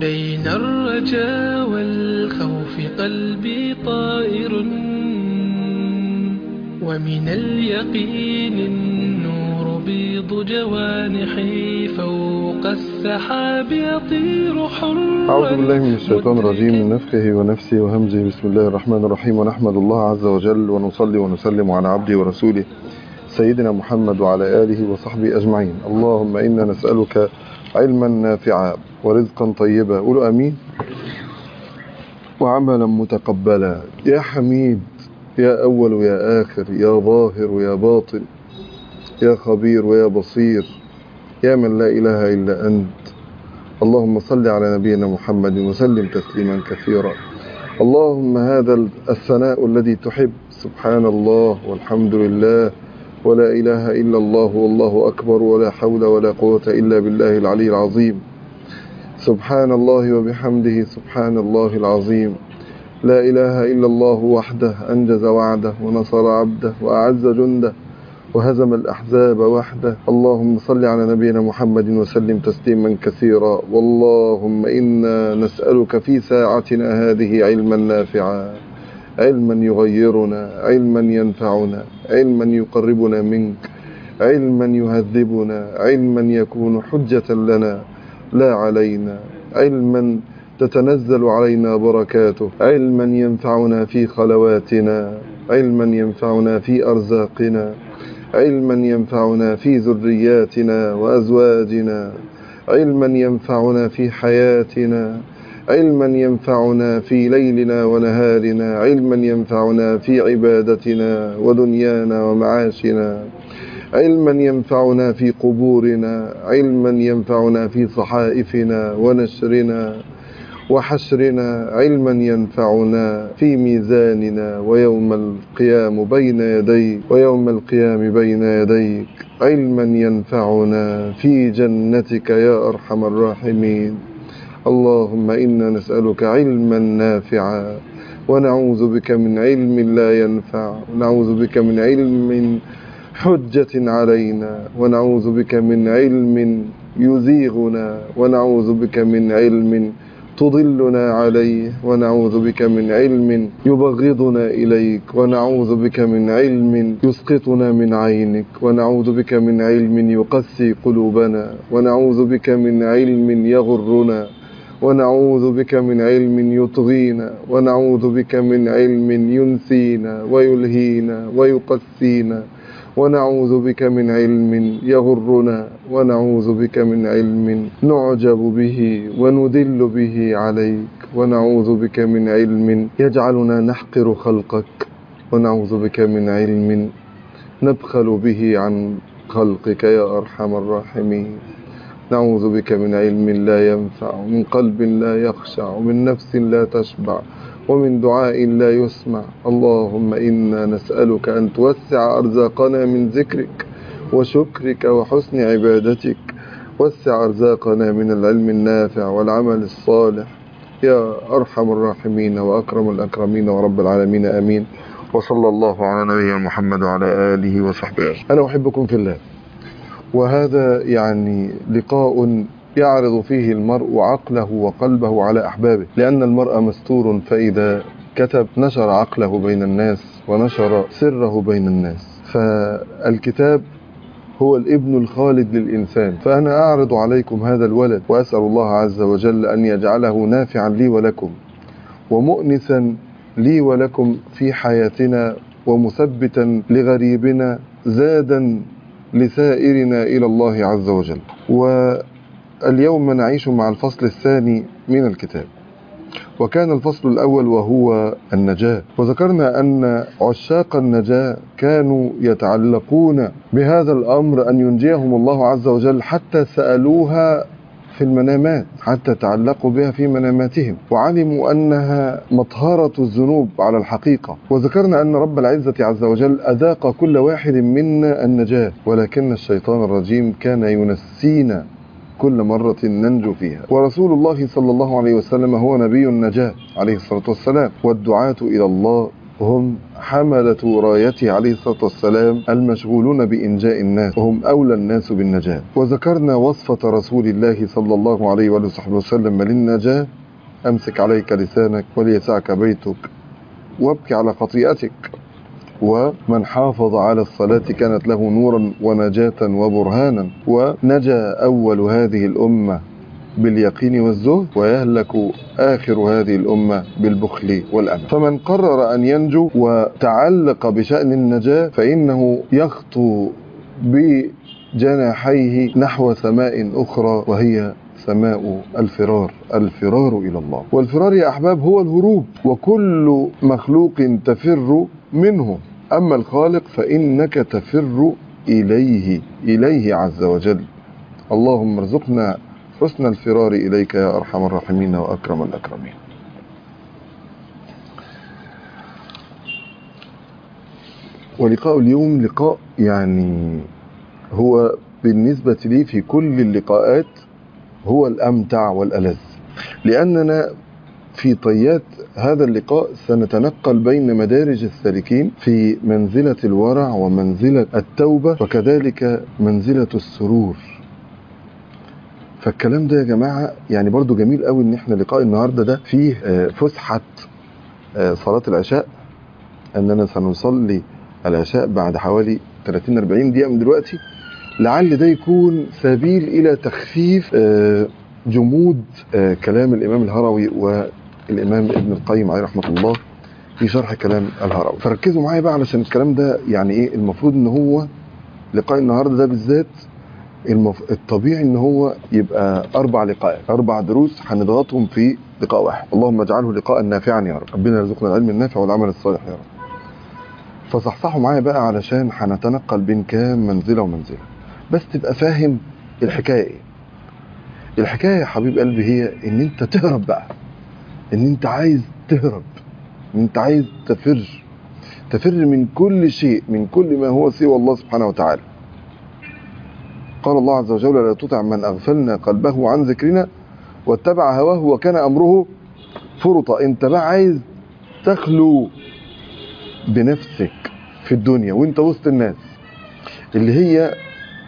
بين الرجا والخوف قلبي طائر ومن اليقين النور بيض جوانحي فوق السحاب يطير حرا أعوذ بالله من الشيطان الرجيم من نفخه ونفسه وهمزه بسم الله الرحمن الرحيم ونحمد الله عز وجل ونصلي ونسلم على عبده ورسوله سيدنا محمد وعلى آله وصحبه أجمعين اللهم إنا نسألك علما نافعا ورزقا طيبا قولوا أمين وعملا متقبلا يا حميد يا أول ويا آخر يا ظاهر ويا باطن يا خبير ويا بصير يا من لا إله إلا أنت اللهم صل على نبينا محمد وسلم تسليما كثيرا اللهم هذا الثناء الذي تحب سبحان الله والحمد لله ولا إله إلا الله والله أكبر ولا حول ولا قوة إلا بالله العلي العظيم سبحان الله وبحمده سبحان الله العظيم لا إله إلا الله وحده أنجز وعده ونصر عبده وأعز جنده وهزم الأحزاب وحده اللهم صل على نبينا محمد وسلم تسليما كثيرا واللهم إنا نسألك في ساعتنا هذه علما نافعا علما يغيرنا علما ينفعنا علما يقربنا منك علما يهذبنا علما يكون حجة لنا لا علينا علما تتنزل علينا بركاته علما ينفعنا في خلواتنا علما ينفعنا في أرزاقنا علما ينفعنا في ذرياتنا وأزواجنا علما ينفعنا في حياتنا علما ينفعنا في ليلنا ونهارنا علما ينفعنا في عبادتنا ودنيانا ومعاشنا علما ينفعنا في قبورنا علما ينفعنا في صحائفنا ونشرنا وحشرنا علما ينفعنا في ميزاننا ويوم القيام بين يديك ويوم القيام بين يديك علما ينفعنا في جنتك يا أرحم الراحمين اللهم إنا نسألك علما نافعا ونعوذ بك من علم لا ينفع ونعوذ بك من علم حجة علينا ونعوذ بك من علم يزيغنا ونعوذ بك من علم تضلنا عليه ونعوذ بك من علم يبغضنا إليك ونعوذ بك من علم يسقطنا من عينك ونعوذ بك من علم يقسي قلوبنا ونعوذ بك من علم يغرنا ونعوذ بك من علم يطغينا ونعوذ بك من علم ينسينا ويلهينا ويقسينا ونعوذ بك من علم يغرنا ونعوذ بك من علم نعجب به وندل به عليك ونعوذ بك من علم يجعلنا نحقر خلقك ونعوذ بك من علم نبخل به عن خلقك يا أرحم الراحمين نعوذ بك من علم لا ينفع من قلب لا يخشع من نفس لا تشبع ومن دعاء لا يسمع اللهم إنا نسألك أن توسع أرزاقنا من ذكرك وشكرك وحسن عبادتك وسع أرزاقنا من العلم النافع والعمل الصالح يا أرحم الراحمين وأكرم الأكرمين ورب العالمين آمين وصلى الله على نبينا محمد وعلى آله وصحبه أنا أحبكم في الله وهذا يعني لقاء يعرض فيه المرء عقله وقلبه على أحبابه لأن المرء مستور فإذا كتب نشر عقله بين الناس ونشر سره بين الناس فالكتاب هو الابن الخالد للإنسان فأنا أعرض عليكم هذا الولد وأسأل الله عز وجل أن يجعله نافعا لي ولكم ومؤنسا لي ولكم في حياتنا ومثبتا لغريبنا زادا لسائرنا إلى الله عز وجل واليوم نعيش مع الفصل الثاني من الكتاب وكان الفصل الأول وهو النجاة وذكرنا أن عشاق النجاة كانوا يتعلقون بهذا الأمر أن ينجيهم الله عز وجل حتى سألوها في المنامات حتى تعلقوا بها في مناماتهم وعلموا أنها مطهرة الذنوب على الحقيقة وذكرنا أن رب العزة عز وجل أذاق كل واحد منا النجاة ولكن الشيطان الرجيم كان ينسينا كل مرة ننجو فيها ورسول الله صلى الله عليه وسلم هو نبي النجاة عليه الصلاة والسلام والدعاة إلى الله هم حملة رايته عليه الصلاة والسلام المشغولون بإنجاء الناس وهم أولى الناس بالنجاة وذكرنا وصفة رسول الله صلى الله عليه وآله وصحبه وسلم للنجاة أمسك عليك لسانك وليسعك بيتك وابكي على خطيئتك ومن حافظ على الصلاة كانت له نورا ونجاة وبرهانا ونجا أول هذه الأمة باليقين والزهد ويهلك آخر هذه الأمة بالبخل والأمل فمن قرر أن ينجو وتعلق بشأن النجاة فإنه يخطو بجناحيه نحو سماء أخرى وهي سماء الفرار الفرار إلى الله والفرار يا أحباب هو الهروب وكل مخلوق تفر منه أما الخالق فإنك تفر إليه إليه عز وجل اللهم ارزقنا حسن الفرار إليك يا أرحم الراحمين وأكرم الأكرمين ولقاء اليوم لقاء يعني هو بالنسبة لي في كل اللقاءات هو الأمتع والألذ لأننا في طيات هذا اللقاء سنتنقل بين مدارج السالكين في منزلة الورع ومنزلة التوبة وكذلك منزلة السرور فالكلام ده يا جماعة يعني برضو جميل قوي ان احنا لقاء النهاردة ده فيه فسحة صلاة العشاء اننا سنصلي العشاء بعد حوالي 30-40 دقيقة من دلوقتي لعل ده يكون سبيل الى تخفيف جمود كلام الامام الهروي والامام ابن القيم عليه رحمة الله في شرح كلام الهروي فركزوا معايا بقى علشان الكلام ده يعني ايه المفروض ان هو لقاء النهارده ده بالذات المف... الطبيعي ان هو يبقى اربع لقاءات اربع دروس هنضغطهم في لقاء واحد اللهم اجعله لقاء نافعا يا رب ربنا يرزقنا العلم النافع والعمل الصالح يا رب فصحصحوا معايا بقى علشان هنتنقل بين كام منزله ومنزله بس تبقى فاهم الحكايه ايه الحكايه يا حبيب قلبي هي ان انت تهرب بقى ان انت عايز تهرب ان انت عايز تفر تفر من كل شيء من كل ما هو سوى الله سبحانه وتعالى قال الله عز وجل لا تطع من أغفلنا قلبه عن ذكرنا واتبع هواه وكان أمره فرطا انت بقى عايز تخلو بنفسك في الدنيا وانت وسط الناس اللي هي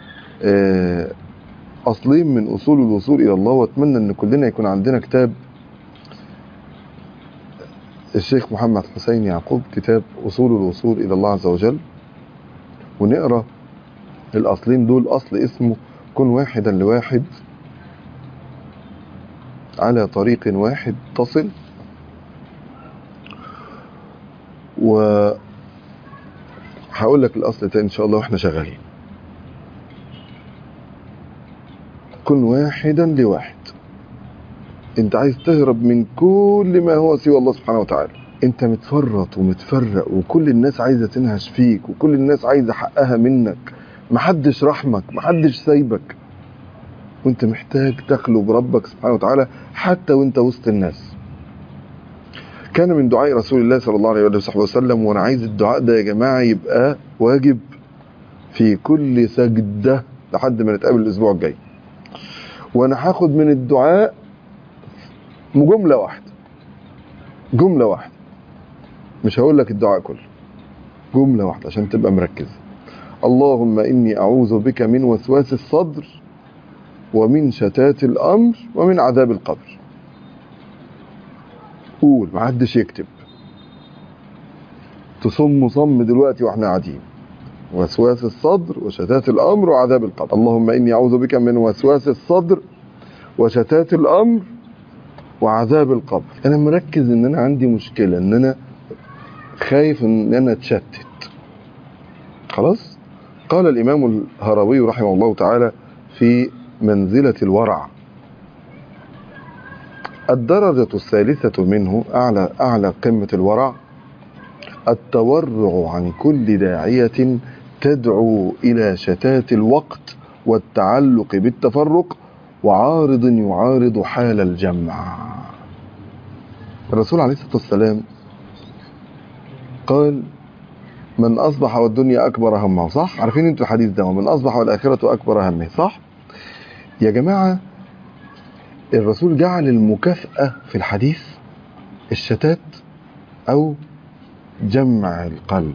أصلين من أصول الوصول إلى الله وأتمنى أن كلنا يكون عندنا كتاب الشيخ محمد حسين يعقوب كتاب أصول الوصول إلى الله عز وجل ونقرأ الأصلين دول أصل اسمه كن واحدا لواحد على طريق واحد تصل و هقول لك الأصل تاني إن شاء الله وإحنا شغالين كن واحدا لواحد انت عايز تهرب من كل ما هو سوى الله سبحانه وتعالى انت متفرط ومتفرق وكل الناس عايزة تنهش فيك وكل الناس عايزة حقها منك محدش رحمك محدش سايبك وانت محتاج تخلو بربك سبحانه وتعالى حتى وانت وسط الناس كان من دعاء رسول الله صلى الله عليه وصحبه وسلم وانا عايز الدعاء ده يا جماعة يبقى واجب في كل سجدة لحد ما نتقابل الاسبوع الجاي وانا هاخد من الدعاء جملة واحدة جملة واحدة مش هقول لك الدعاء كله جملة واحدة عشان تبقى مركز اللهم إني أعوذ بك من وسواس الصدر ومن شتات الأمر ومن عذاب القبر قول ما حدش يكتب تصم صم دلوقتي واحنا قاعدين وسواس الصدر وشتات الأمر وعذاب القبر اللهم إني أعوذ بك من وسواس الصدر وشتات الأمر وعذاب القبر أنا مركز إن أنا عندي مشكلة إن أنا خايف إن أنا أتشتت خلاص قال الإمام الهروي رحمه الله تعالى في منزلة الورع الدرجة الثالثة منه أعلى, أعلى قمة الورع التورع عن كل داعية تدعو إلى شتات الوقت والتعلق بالتفرق وعارض يعارض حال الجمع الرسول عليه الصلاة والسلام قال من أصبح والدنيا أكبر همه صح عارفين انتوا الحديث ده ومن أصبح والآخرة أكبر همه صح يا جماعة الرسول جعل المكافأة في الحديث الشتات أو جمع القلب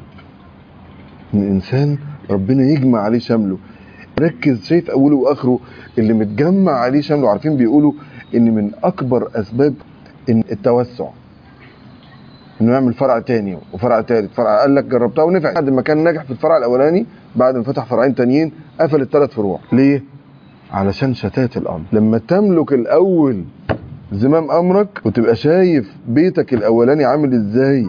ان الانسان ربنا يجمع عليه شمله ركز شايف اوله واخره اللي متجمع عليه شمله عارفين بيقولوا ان من اكبر اسباب ان التوسع انه يعمل فرع تاني وفرع تالت فرع قال لك جربتها ونفع بعد ما كان ناجح في الفرع الاولاني بعد ما فتح فرعين تانيين قفل الثلاث فروع ليه علشان شتات الامر لما تملك الاول زمام امرك وتبقى شايف بيتك الاولاني عامل ازاي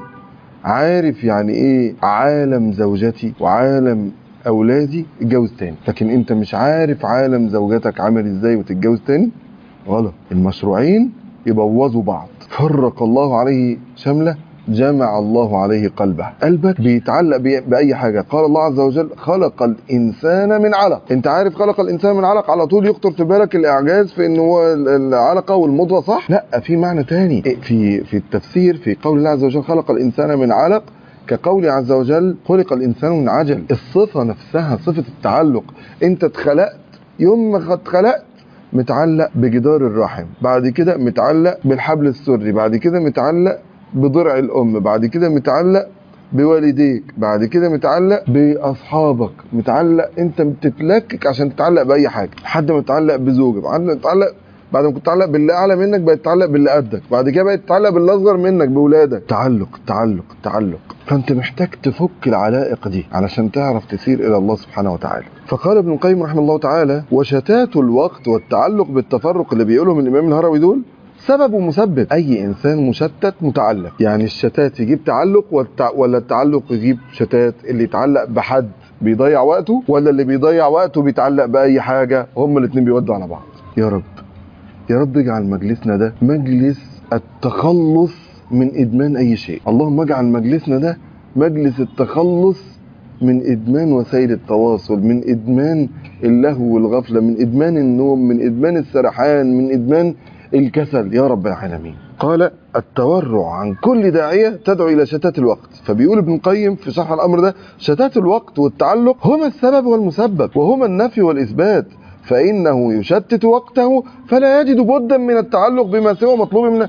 عارف يعني ايه عالم زوجتي وعالم اولادي اتجوز تاني لكن انت مش عارف عالم زوجتك عامل ازاي وتتجوز تاني غلط المشروعين يبوظوا بعض فرق الله عليه شمله جمع الله عليه قلبه قلبك بيتعلق بي- بأي حاجة قال الله عز وجل خلق الإنسان من علق انت عارف خلق الإنسان من علق على طول يخطر في بالك الإعجاز في إن هو ال- العلقة والمضغة صح لا في معنى تاني في في التفسير في قول الله عز وجل خلق الإنسان من علق كقول عز وجل خلق الإنسان من عجل الصفة نفسها صفة التعلق انت اتخلقت يوم ما اتخلقت متعلق بجدار الرحم بعد كده متعلق بالحبل السري بعد كده متعلق بضرع الام بعد كده متعلق بوالديك بعد كده متعلق باصحابك متعلق انت بتتلكك عشان تتعلق باي حاجه لحد ما تتعلق بزوجك بعد ما تتعلق بعد ما كنت تتعلق باللي اعلى منك بقت تتعلق باللي قدك بعد كده بقت تتعلق باللي اصغر منك باولادك تعلق تعلق تعلق فانت محتاج تفك العلائق دي علشان تعرف تسير الى الله سبحانه وتعالى فقال ابن القيم رحمه الله تعالى وشتات الوقت والتعلق بالتفرق اللي بيقولهم الامام الهروي دول سبب ومسبب اي انسان مشتت متعلق يعني الشتات يجيب تعلق والتع... ولا التعلق يجيب شتات اللي يتعلق بحد بيضيع وقته ولا اللي بيضيع وقته بيتعلق باي حاجه هما الاثنين بيودوا على بعض يا رب يا رب اجعل مجلسنا ده مجلس التخلص من ادمان اي شيء اللهم اجعل مجلسنا ده مجلس التخلص من ادمان وسائل التواصل من ادمان اللهو والغفله من ادمان النوم من ادمان السرحان من ادمان الكسل يا رب العالمين قال التورع عن كل داعية تدعو إلى شتات الوقت فبيقول ابن القيم في شرح الأمر ده شتات الوقت والتعلق هما السبب والمسبب وهما النفي والإثبات فإنه يشتت وقته فلا يجد بدا من التعلق بما سوى مطلوب من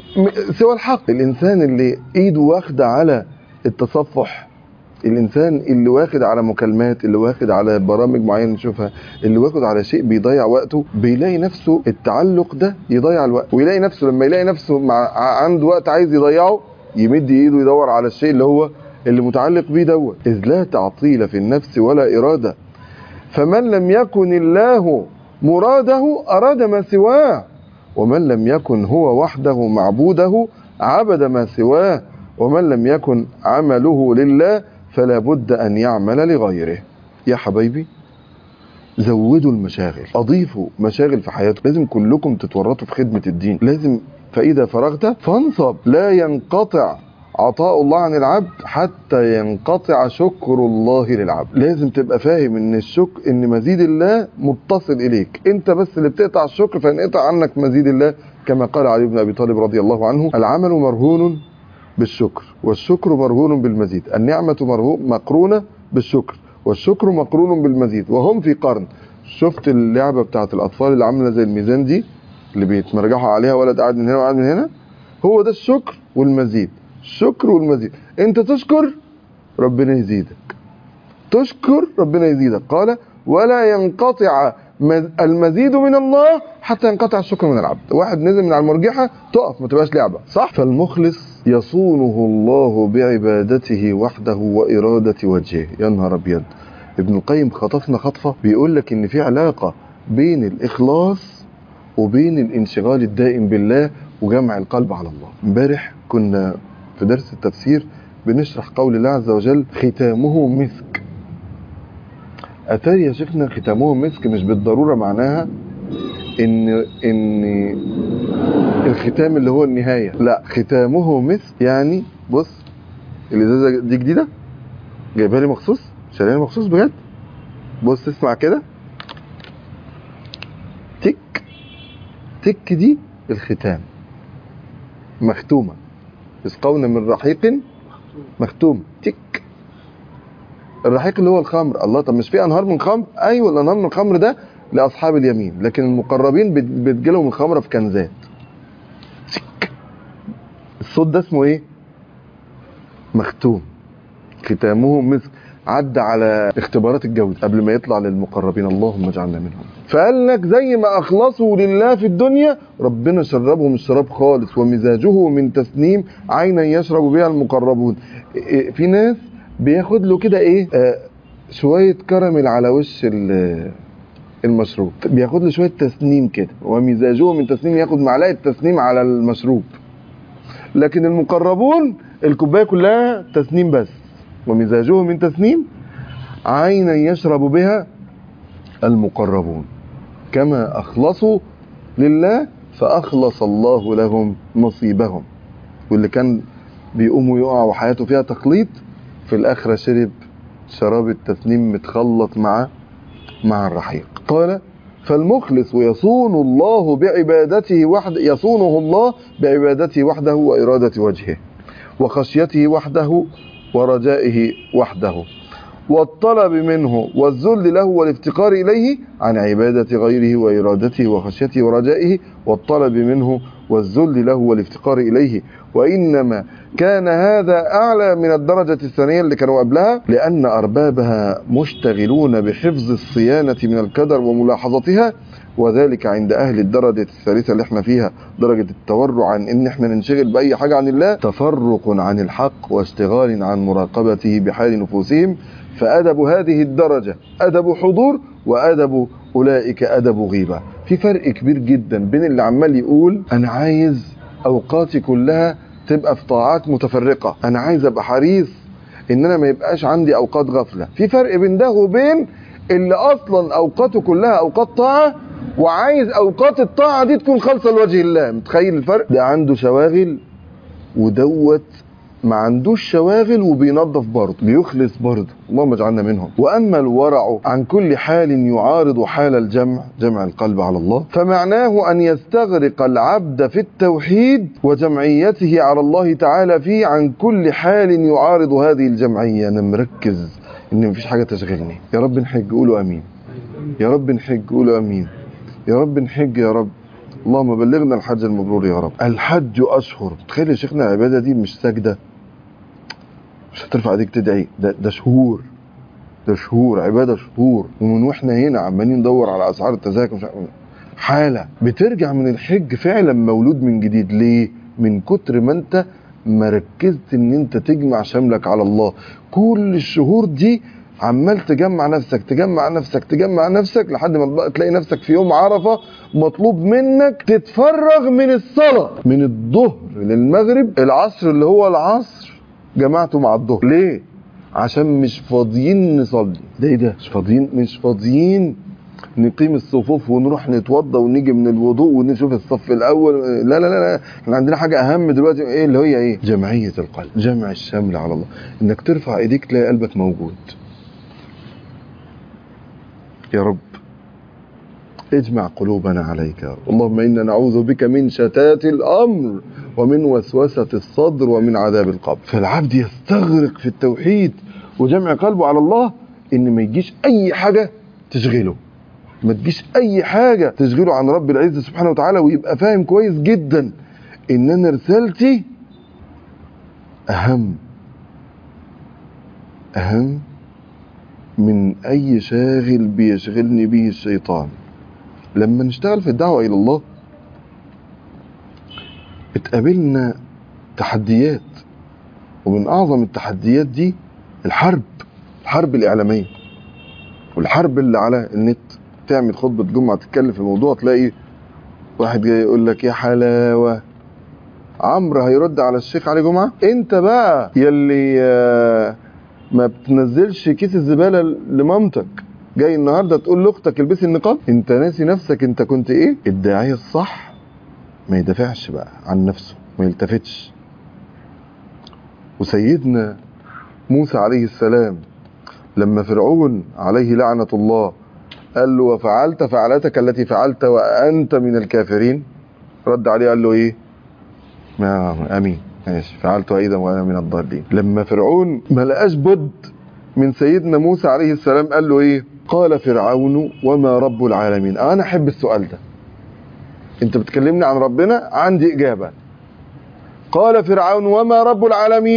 م- سوى الحق الإنسان اللي إيده واخدة على التصفح الانسان اللي واخد على مكالمات اللي واخد على برامج معينه نشوفها اللي واخد على شيء بيضيع وقته بيلاقي نفسه التعلق ده يضيع الوقت ويلاقي نفسه لما يلاقي نفسه مع ع- عنده وقت عايز يضيعه يمد ايده يدور على الشيء اللي هو اللي متعلق بيه دوت اذ لا تعطيل في النفس ولا اراده فمن لم يكن الله مراده اراد ما سواه ومن لم يكن هو وحده معبوده عبد ما سواه ومن لم يكن عمله لله فلا بد أن يعمل لغيره يا حبايبي زودوا المشاغل أضيفوا مشاغل في حياتكم لازم كلكم تتورطوا في خدمة الدين لازم فإذا فرغت فانصب لا ينقطع عطاء الله عن العبد حتى ينقطع شكر الله للعبد لازم تبقى فاهم ان الشكر ان مزيد الله متصل اليك انت بس اللي بتقطع الشكر فينقطع عنك مزيد الله كما قال علي بن ابي طالب رضي الله عنه العمل مرهون بالشكر والشكر مرهون بالمزيد النعمة مرهون مقرونة بالشكر والشكر مقرون بالمزيد وهم في قرن شفت اللعبة بتاعت الأطفال اللي عاملة زي الميزان دي اللي بيتمرجحوا عليها ولد قاعد من هنا وقاعد من هنا هو ده الشكر والمزيد الشكر والمزيد انت تشكر ربنا يزيدك تشكر ربنا يزيدك قال ولا ينقطع مز- المزيد من الله حتى ينقطع الشكر من العبد واحد نزل من على المرجحة تقف ما تبقاش لعبة صح فالمخلص يصونه الله بعبادته وحده وإرادة وجهه يا نهار أبيض ابن القيم خطفنا خطفة بيقول لك إن في علاقة بين الإخلاص وبين الانشغال الدائم بالله وجمع القلب على الله امبارح كنا في درس التفسير بنشرح قول الله عز وجل ختامه مسك اتاري يا شيخنا ختامه مسك مش بالضروره معناها ان ان الختام اللي هو النهايه لا ختامه مسك يعني بص الازازه دي جديده جايبها لي مخصوص شاريها لي مخصوص بجد بص اسمع كده تك تك دي الختام مختومه يسقون من رحيق مختوم تك الرحيق اللي هو الخمر الله طب مش في انهار من خمر ايوه الانهار من الخمر ده لاصحاب اليمين لكن المقربين بت- بتجيلهم الخمره في كنزات سك. الصوت ده اسمه ايه مختوم ختامه مسك عدى على اختبارات الجودة قبل ما يطلع للمقربين اللهم اجعلنا منهم فقال لك زي ما اخلصوا لله في الدنيا ربنا شربهم الشراب خالص ومزاجه من تسنيم عينا يشرب بها المقربون إيه، في ناس بياخد له كده ايه آه شوية كراميل على وش ال- المشروب بياخد له شوية تسنيم كده ومزاجه من تسنيم ياخد معلقة تسنيم على المشروب لكن المقربون الكوبايه كلها تسنيم بس ومزاجه من تسنيم عينا يشرب بها المقربون كما اخلصوا لله فاخلص الله لهم نصيبهم واللي كان بيقوم ويقع وحياته فيها تقليد في الاخره شرب شراب التسنيم متخلط مع مع الرحيق قال فالمخلص يصون الله بعبادته وحده يصونه الله بعبادته وحده وإرادة وجهه وخشيته وحده ورجائه وحده والطلب منه والذل له والافتقار إليه عن عبادة غيره وإرادته وخشيته ورجائه والطلب منه والذل له والافتقار إليه وإنما كان هذا أعلى من الدرجة الثانية اللي كانوا قبلها لأن أربابها مشتغلون بحفظ الصيانة من الكدر وملاحظتها وذلك عند أهل الدرجة الثالثة اللي احنا فيها درجة التورع عن إن احنا ننشغل بأي حاجة عن الله تفرق عن الحق واشتغال عن مراقبته بحال نفوسهم فأدب هذه الدرجة أدب حضور وأدب أولئك أدب غيبة في فرق كبير جدا بين اللي عمال يقول أنا عايز أوقاتي كلها تبقى في طاعات متفرقة أنا عايز أبقى حريص إن أنا ما يبقاش عندي أوقات غفلة في فرق بين ده وبين اللي أصلا أوقاته كلها أوقات طاعة وعايز أوقات الطاعة دي تكون خالصة لوجه الله متخيل الفرق ده عنده شواغل ودوت ما عندوش شواغل وبينظف برضه بيخلص برضه اللهم اجعلنا منهم واما الورع عن كل حال يعارض حال الجمع جمع القلب على الله فمعناه ان يستغرق العبد في التوحيد وجمعيته على الله تعالى فيه عن كل حال يعارض هذه الجمعيه انا مركز ان مفيش حاجه تشغلني يا رب نحج قولوا امين يا رب نحج قولوا امين يا رب نحج يا رب اللهم بلغنا الحج المبرور يا رب الحج اشهر تخيل يا شيخنا العباده دي مش سجده مش هترفع ايديك تدعي ده, ده شهور ده شهور عباده شهور ومن واحنا هنا عمالين ندور على اسعار التذاكر مش عارف- حاله بترجع من الحج فعلا مولود من جديد ليه من كتر ما انت ما ركزت ان انت تجمع شملك على الله كل الشهور دي عمال تجمع نفسك تجمع نفسك تجمع نفسك لحد ما بقى تلاقي نفسك في يوم عرفة مطلوب منك تتفرغ من الصلاة من الظهر للمغرب العصر اللي هو العصر جمعته مع الظهر ليه عشان مش فاضيين نصلي ده ايه ده مش فاضيين مش فاضيين نقيم الصفوف ونروح نتوضى ونيجي من الوضوء ونشوف الصف الاول لا لا لا, لا. احنا عندنا حاجه اهم دلوقتي ايه اللي هي ايه جمعيه القلب جمع الشمل على الله انك ترفع ايديك تلاقي قلبك موجود يا رب اجمع قلوبنا عليك يا رب اللهم إنا نعوذ بك من شتات الأمر ومن وسوسة الصدر ومن عذاب القبر فالعبد يستغرق في التوحيد وجمع قلبه على الله إن ما يجيش أي حاجة تشغله ما تجيش أي حاجة تشغله عن رب العزة سبحانه وتعالى ويبقى فاهم كويس جدا إن أنا رسالتي أهم أهم من أي شاغل بيشغلني به الشيطان لما نشتغل في الدعوة إلى الله اتقابلنا تحديات ومن أعظم التحديات دي الحرب الحرب الإعلامية والحرب اللي على النت تعمل خطبة جمعة تتكلم في موضوع تلاقي واحد جاي يقول لك يا حلاوة عمرو هيرد على الشيخ علي جمعة انت بقى يلي آه، ما بتنزلش كيس الزبالة لمامتك جاي النهارده تقول لاختك البسي النقاب انت ناسي نفسك انت كنت ايه الداعية الصح ما يدافعش بقى عن نفسه ما يلتفتش وسيدنا موسى عليه السلام لما فرعون عليه لعنة الله قال له وفعلت فعلتك التي فعلت وأنت من الكافرين رد عليه قال له ايه ما امين ماشي فعلت ايضا وانا من الضالين لما فرعون ما لقاش بد من سيدنا موسى عليه السلام قال له ايه قال فرعون وما رب العالمين انا احب السؤال ده انت بتكلمني عن ربنا عندي اجابه قال فرعون وما رب العالمين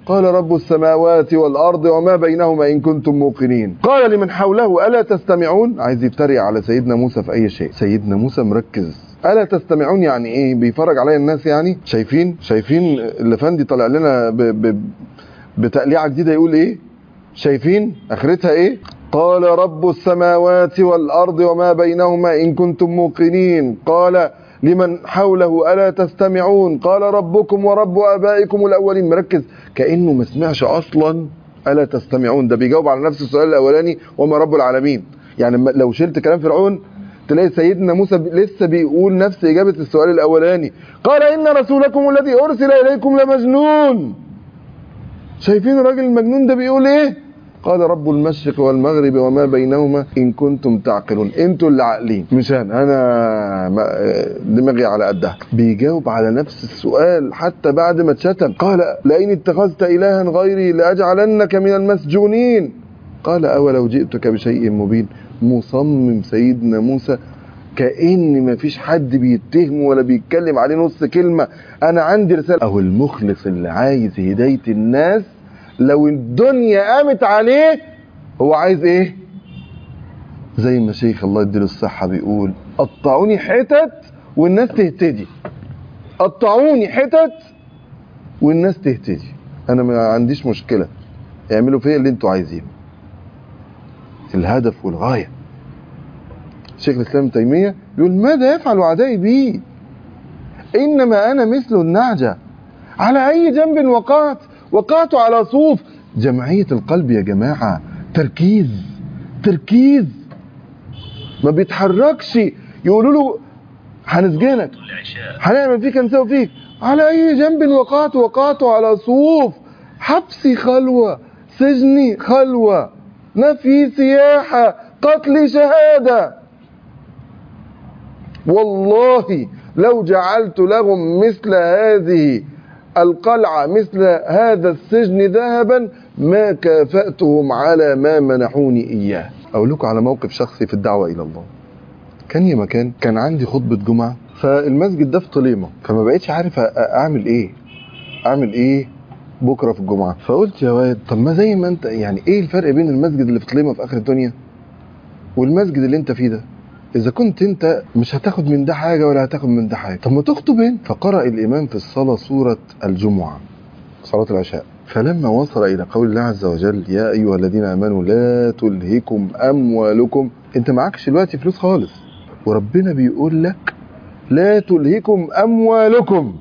قال رب السماوات والأرض وما بينهما إن كنتم موقنين قال لمن حوله ألا تستمعون عايز يتريق على سيدنا موسى في أي شيء سيدنا موسى مركز ألا تستمعون يعني إيه بيفرج عليا الناس يعني شايفين شايفين الافندي طالع لنا ب... ب... بتقليعة جديدة يقول إيه شايفين آخرتها إيه قال رب السماوات والأرض وما بينهما إن كنتم موقنين قال لمن حوله ألا تستمعون قال ربكم ورب آبائكم الأولين مركز كأنه ما سمعش أصلا ألا تستمعون ده بيجاوب على نفس السؤال الأولاني وما رب العالمين يعني لو شلت كلام فرعون تلاقي سيدنا موسى لسه بيقول نفس إجابة السؤال الأولاني قال إن رسولكم الذي أرسل إليكم لمجنون شايفين الراجل المجنون ده بيقول إيه قال رب المشرق والمغرب وما بينهما إن كنتم تعقلون انتوا اللي عاقلين مش انا انا دماغي على قدها بيجاوب على نفس السؤال حتى بعد ما اتشتم قال لئن اتخذت إلها غيري لأجعلنك من المسجونين قال أولو جئتك بشيء مبين مصمم سيدنا موسى كأن ما فيش حد بيتهمه ولا بيتكلم عليه نص كلمة أنا عندي رسالة أو المخلص اللي عايز هداية الناس لو الدنيا قامت عليه هو عايز ايه زي ما شيخ الله يديله الصحة بيقول قطعوني حتت والناس تهتدي قطعوني حتت والناس تهتدي انا ما عنديش مشكلة اعملوا فيا اللي انتوا عايزينه الهدف والغاية شيخ الاسلام ابن تيمية بيقول ماذا يفعل اعدائي بي انما انا مثل النعجة على اي جنب وقعت وقعت على صوف جمعية القلب يا جماعة تركيز تركيز ما بيتحركش يقولوا له هنسجنك هنعمل فيك هنسوي فيك على اي جنب وقعت وقعت على صوف حبسي خلوة سجني خلوة نفي سياحة قتل شهادة والله لو جعلت لهم مثل هذه القلعة مثل هذا السجن ذهبا ما كافأتهم على ما منحوني إياه أقول لكم على موقف شخصي في الدعوة إلى الله كان يا مكان كان عندي خطبة جمعة فالمسجد ده في طليمة فما بقيتش عارف أعمل إيه أعمل إيه بكرة في الجمعة فقلت يا واد طب ما زي ما أنت يعني إيه الفرق بين المسجد اللي في طليمة في آخر الدنيا والمسجد اللي أنت فيه ده إذا كنت أنت مش هتاخد من ده حاجة ولا هتاخد من ده حاجة طب ما تخطب هنا فقرأ الإمام في الصلاة سورة الجمعة صلاة العشاء فلما وصل إلى قول الله عز وجل يا أيها الذين آمنوا لا تلهكم أموالكم أنت معكش دلوقتي فلوس خالص وربنا بيقول لك لا تلهكم أموالكم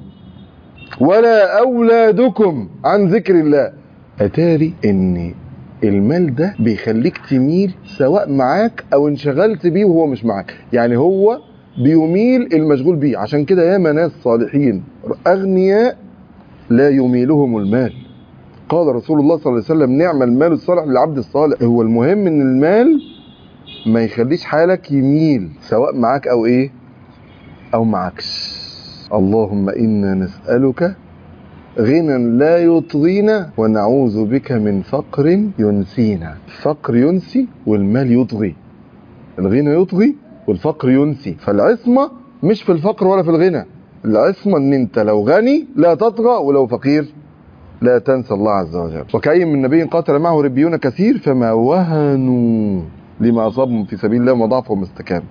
ولا أولادكم عن ذكر الله أتاري إن المال ده بيخليك تميل سواء معاك او انشغلت بيه وهو مش معاك يعني هو بيميل المشغول بيه عشان كده ياما ناس صالحين اغنياء لا يميلهم المال قال رسول الله صلى الله عليه وسلم نعم المال الصالح للعبد الصالح هو المهم ان المال ما يخليش حالك يميل سواء معاك او ايه او معكش اللهم انا نسألك غنى لا يطغينا ونعوذ بك من فقر ينسينا الفقر ينسي والمال يطغي الغنى يطغي والفقر ينسي فالعصمة مش في الفقر ولا في الغنى العصمة ان انت لو غني لا تطغى ولو فقير لا تنسى الله عز وجل وكأي من نبي قاتل معه ربيون كثير فما وهنوا لما أصابهم في سبيل الله وما ضعفوا وما استكانوا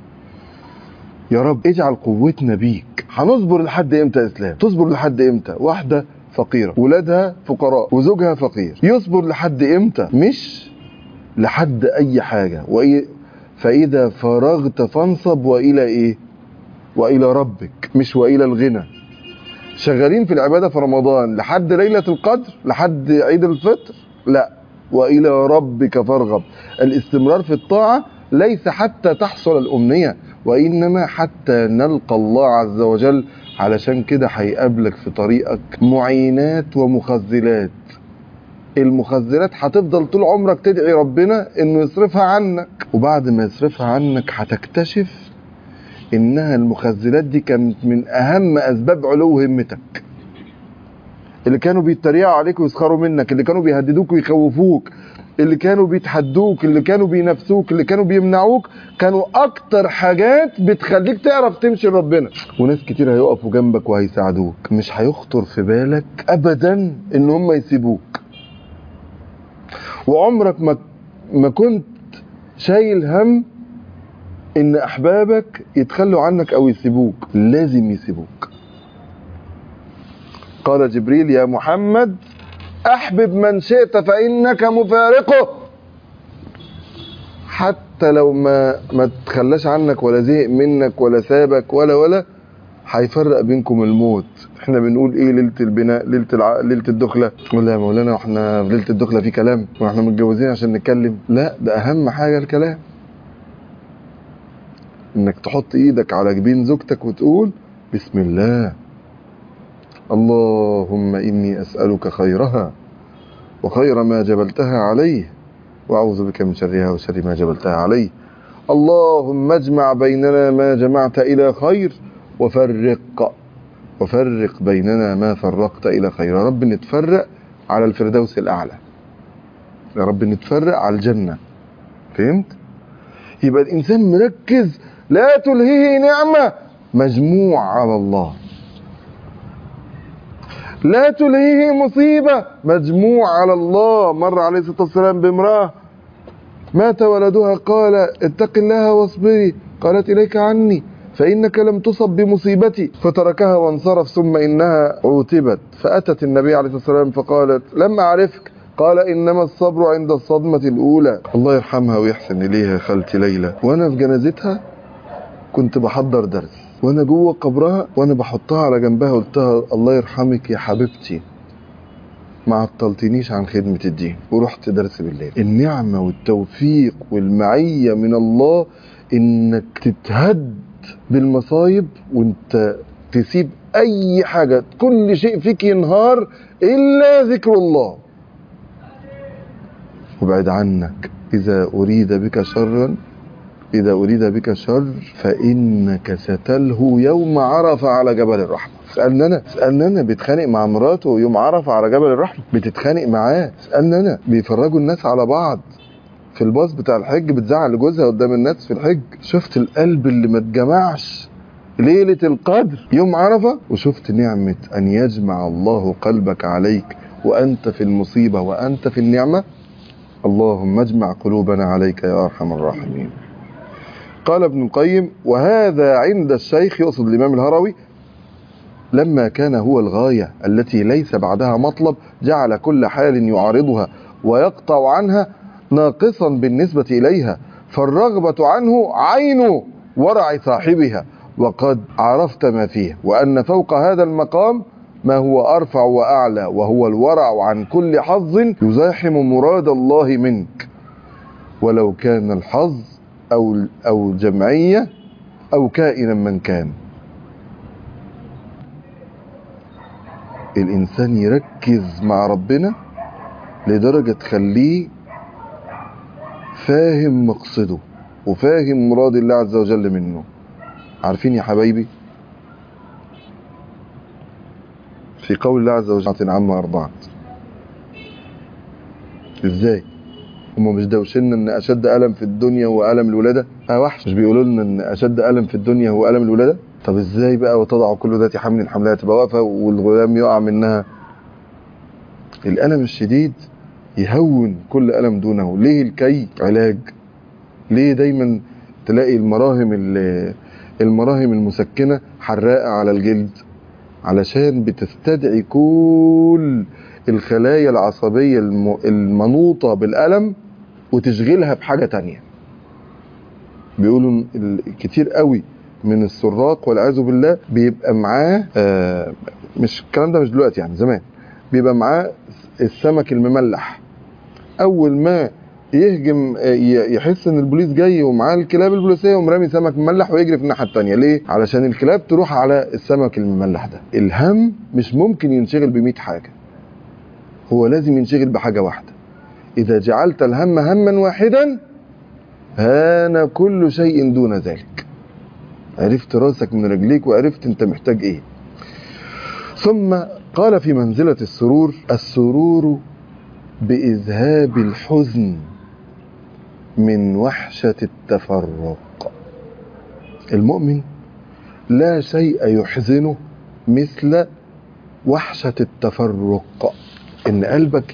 يا رب اجعل قوتنا بيك هنصبر لحد امتى يا اسلام تصبر لحد امتى واحده فقيرة ولادها فقراء وزوجها فقير يصبر لحد امتى مش لحد اي حاجة وإيه فاذا فرغت فانصب والى ايه والى ربك مش والى الغنى شغالين في العبادة في رمضان لحد ليلة القدر لحد عيد الفطر لا والى ربك فارغب الاستمرار في الطاعة ليس حتى تحصل الامنية وانما حتى نلقى الله عز وجل علشان كده هيقابلك في طريقك معينات ومخذلات المخذلات هتفضل طول عمرك تدعي ربنا انه يصرفها عنك وبعد ما يصرفها عنك هتكتشف انها المخذلات دي كانت من اهم اسباب علو همتك اللي كانوا بيتريقوا عليك ويسخروا منك اللي كانوا بيهددوك ويخوفوك اللي كانوا بيتحدوك اللي كانوا بينافسوك اللي كانوا بيمنعوك كانوا اكتر حاجات بتخليك تعرف تمشي لربنا وناس كتير هيقفوا جنبك وهيساعدوك مش هيخطر في بالك ابدا ان هم يسيبوك وعمرك ما ما كنت شايل هم ان احبابك يتخلوا عنك او يسيبوك لازم يسيبوك قال جبريل يا محمد احبب من شئت فانك مفارقه حتى لو ما ما تخلاش عنك ولا زهق منك ولا سابك ولا ولا هيفرق بينكم الموت احنا بنقول ايه ليله البناء ليله الع... ليله الدخله ولا يا مولانا واحنا في ليله الدخله في كلام واحنا متجوزين عشان نتكلم لا ده اهم حاجه الكلام انك تحط ايدك على جبين زوجتك وتقول بسم الله اللهم اني اسالك خيرها وخير ما جبلتها عليه واعوذ بك من شرها وشر ما جبلتها عليه اللهم اجمع بيننا ما جمعت الى خير وفرق وفرق بيننا ما فرقت الى خير يا رب نتفرق على الفردوس الاعلى يا رب نتفرق على الجنه فهمت يبقى الانسان مركز لا تلهيه نعمه مجموع على الله لا تلهيه مصيبه مجموع على الله مر عليه الصلاه والسلام بامراه مات ولدها قال اتق الله واصبري قالت اليك عني فإنك لم تصب بمصيبتي فتركها وانصرف ثم إنها عوتبت فأتت النبي عليه الصلاة والسلام فقالت لم أعرفك قال إنما الصبر عند الصدمة الأولى الله يرحمها ويحسن إليها خالتي ليلى وأنا في جنازتها كنت بحضر درس وأنا جوه قبرها وأنا بحطها على جنبها قلتها الله يرحمك يا حبيبتي ما عطلتنيش عن خدمة الدين ورحت درس بالليل النعمة والتوفيق والمعية من الله إنك تتهد بالمصايب وانت تسيب اي حاجة كل شيء فيك ينهار الا ذكر الله وبعد عنك اذا اريد بك شرا اذا اريد بك شر فانك ستلهو يوم عرفة على جبل الرحمة اسألني انا اسألني انا بيتخانق مع مراته يوم عرفة على جبل الرحمة بتتخانق معاه اسألني انا بيفرجوا الناس على بعض في الباص بتاع الحج بتزعل جوزها قدام الناس في الحج شفت القلب اللي ما اتجمعش ليلة القدر يوم عرفة وشفت نعمة أن يجمع الله قلبك عليك وأنت في المصيبة وأنت في النعمة اللهم اجمع قلوبنا عليك يا أرحم الراحمين قال ابن القيم وهذا عند الشيخ يقصد الإمام الهروي لما كان هو الغاية التي ليس بعدها مطلب جعل كل حال يعارضها ويقطع عنها ناقصا بالنسبة إليها فالرغبة عنه عين ورع صاحبها وقد عرفت ما فيه وأن فوق هذا المقام ما هو أرفع وأعلى وهو الورع عن كل حظ يزاحم مراد الله منك ولو كان الحظ أو, أو جمعية أو كائنا من كان الإنسان يركز مع ربنا لدرجة تخليه فاهم مقصده وفاهم مراد الله عز وجل منه عارفين يا حبايبي في قول الله عز وجل عما أرضعت ازاي هم مش دوشنا ان اشد الم في الدنيا هو الم الولاده اه وحش مش بيقولوا لنا ان اشد الم في الدنيا هو الم الولاده طب ازاي بقى وتضع كل ذات حمل حملها تبقى واقفه والغلام يقع منها الالم الشديد يهون كل ألم دونه ليه الكي علاج ليه دايما تلاقي المراهم المراهم المسكنة حراقة على الجلد علشان بتستدعي كل الخلايا العصبية المنوطة بالألم وتشغلها بحاجة تانية بيقولوا كتير قوي من السراق والعياذ بالله بيبقى معاه آه مش الكلام ده مش دلوقتي يعني زمان بيبقى معاه السمك المملح اول ما يهجم يحس ان البوليس جاي ومعاه الكلاب البوليسيه يقوم رامي سمك مملح ويجري في الناحيه الثانيه ليه علشان الكلاب تروح على السمك المملح ده الهم مش ممكن ينشغل ب حاجه هو لازم ينشغل بحاجه واحده اذا جعلت الهم هما واحدا هان كل شيء دون ذلك عرفت راسك من رجليك وعرفت انت محتاج ايه ثم قال في منزله السرور السرور بإذهاب الحزن من وحشة التفرق المؤمن لا شيء يحزنه مثل وحشة التفرق إن قلبك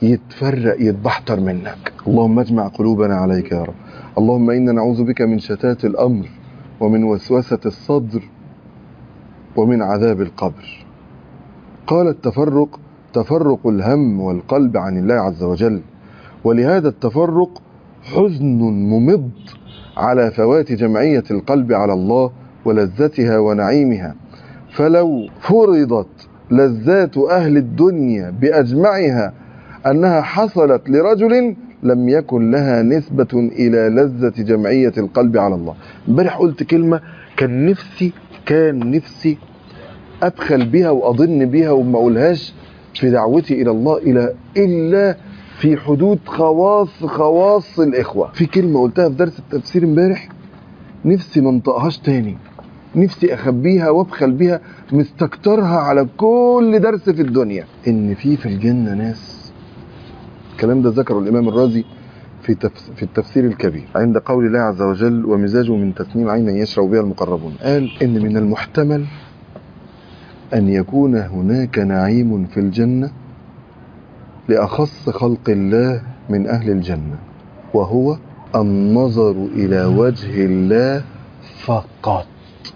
يتفرق يتبحتر منك اللهم اجمع قلوبنا عليك يا رب اللهم إنا نعوذ بك من شتات الأمر ومن وسوسة الصدر ومن عذاب القبر قال التفرق تفرق الهم والقلب عن الله عز وجل ولهذا التفرق حزن ممض على فوات جمعية القلب على الله ولذتها ونعيمها فلو فرضت لذات أهل الدنيا بأجمعها أنها حصلت لرجل لم يكن لها نسبة إلى لذة جمعية القلب على الله امبارح قلت كلمة كان نفسي كان نفسي أبخل بها وأضن بها وما أقولهاش في دعوتي إلى الله إلى إلا في حدود خواص خواص الإخوة في كلمة قلتها في درس التفسير امبارح نفسي ما انطقهاش تاني نفسي أخبيها وأبخل بيها مستكترها على كل درس في الدنيا إن في في الجنة ناس الكلام ده ذكره الإمام الرازي في تفس في التفسير الكبير عند قول الله عز وجل ومزاجه من تسنيم عينا يشرب بها المقربون قال إن من المحتمل أن يكون هناك نعيم في الجنة لأخص خلق الله من أهل الجنة وهو النظر إلى وجه الله فقط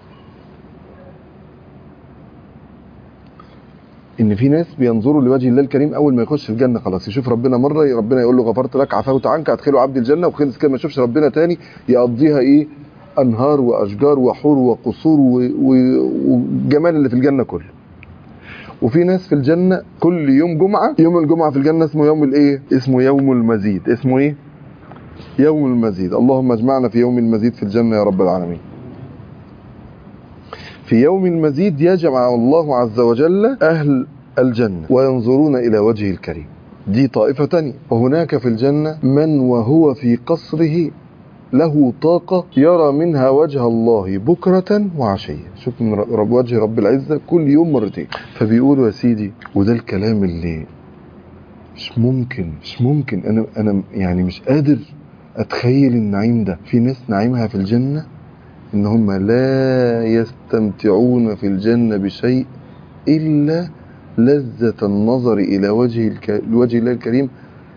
ان في ناس بينظروا لوجه الله الكريم اول ما يخش الجنه خلاص يشوف ربنا مره ربنا يقول له غفرت لك عفوت عنك ادخله عبد الجنه وخلص كده ما يشوفش ربنا تاني يقضيها ايه انهار واشجار وحور وقصور و- و- والجمال اللي في الجنه كله وفي ناس في الجنه كل يوم جمعه يوم الجمعه في الجنه اسمه يوم الايه اسمه يوم المزيد اسمه ايه يوم المزيد اللهم اجمعنا في يوم المزيد في الجنه يا رب العالمين في يوم المزيد يجمع الله عز وجل أهل الجنة وينظرون إلى وجهه الكريم دي طائفة تانية وهناك في الجنة من وهو في قصره له طاقة يرى منها وجه الله بكرة وعشية شوف من رب وجه رب العزة كل يوم مرتين فبيقولوا يا سيدي وده الكلام اللي مش ممكن مش ممكن أنا أنا يعني مش قادر أتخيل النعيم ده في ناس نعيمها في الجنة ان هم لا يستمتعون في الجنة بشيء الا لذة النظر الى وجه الك... وجه الله الكريم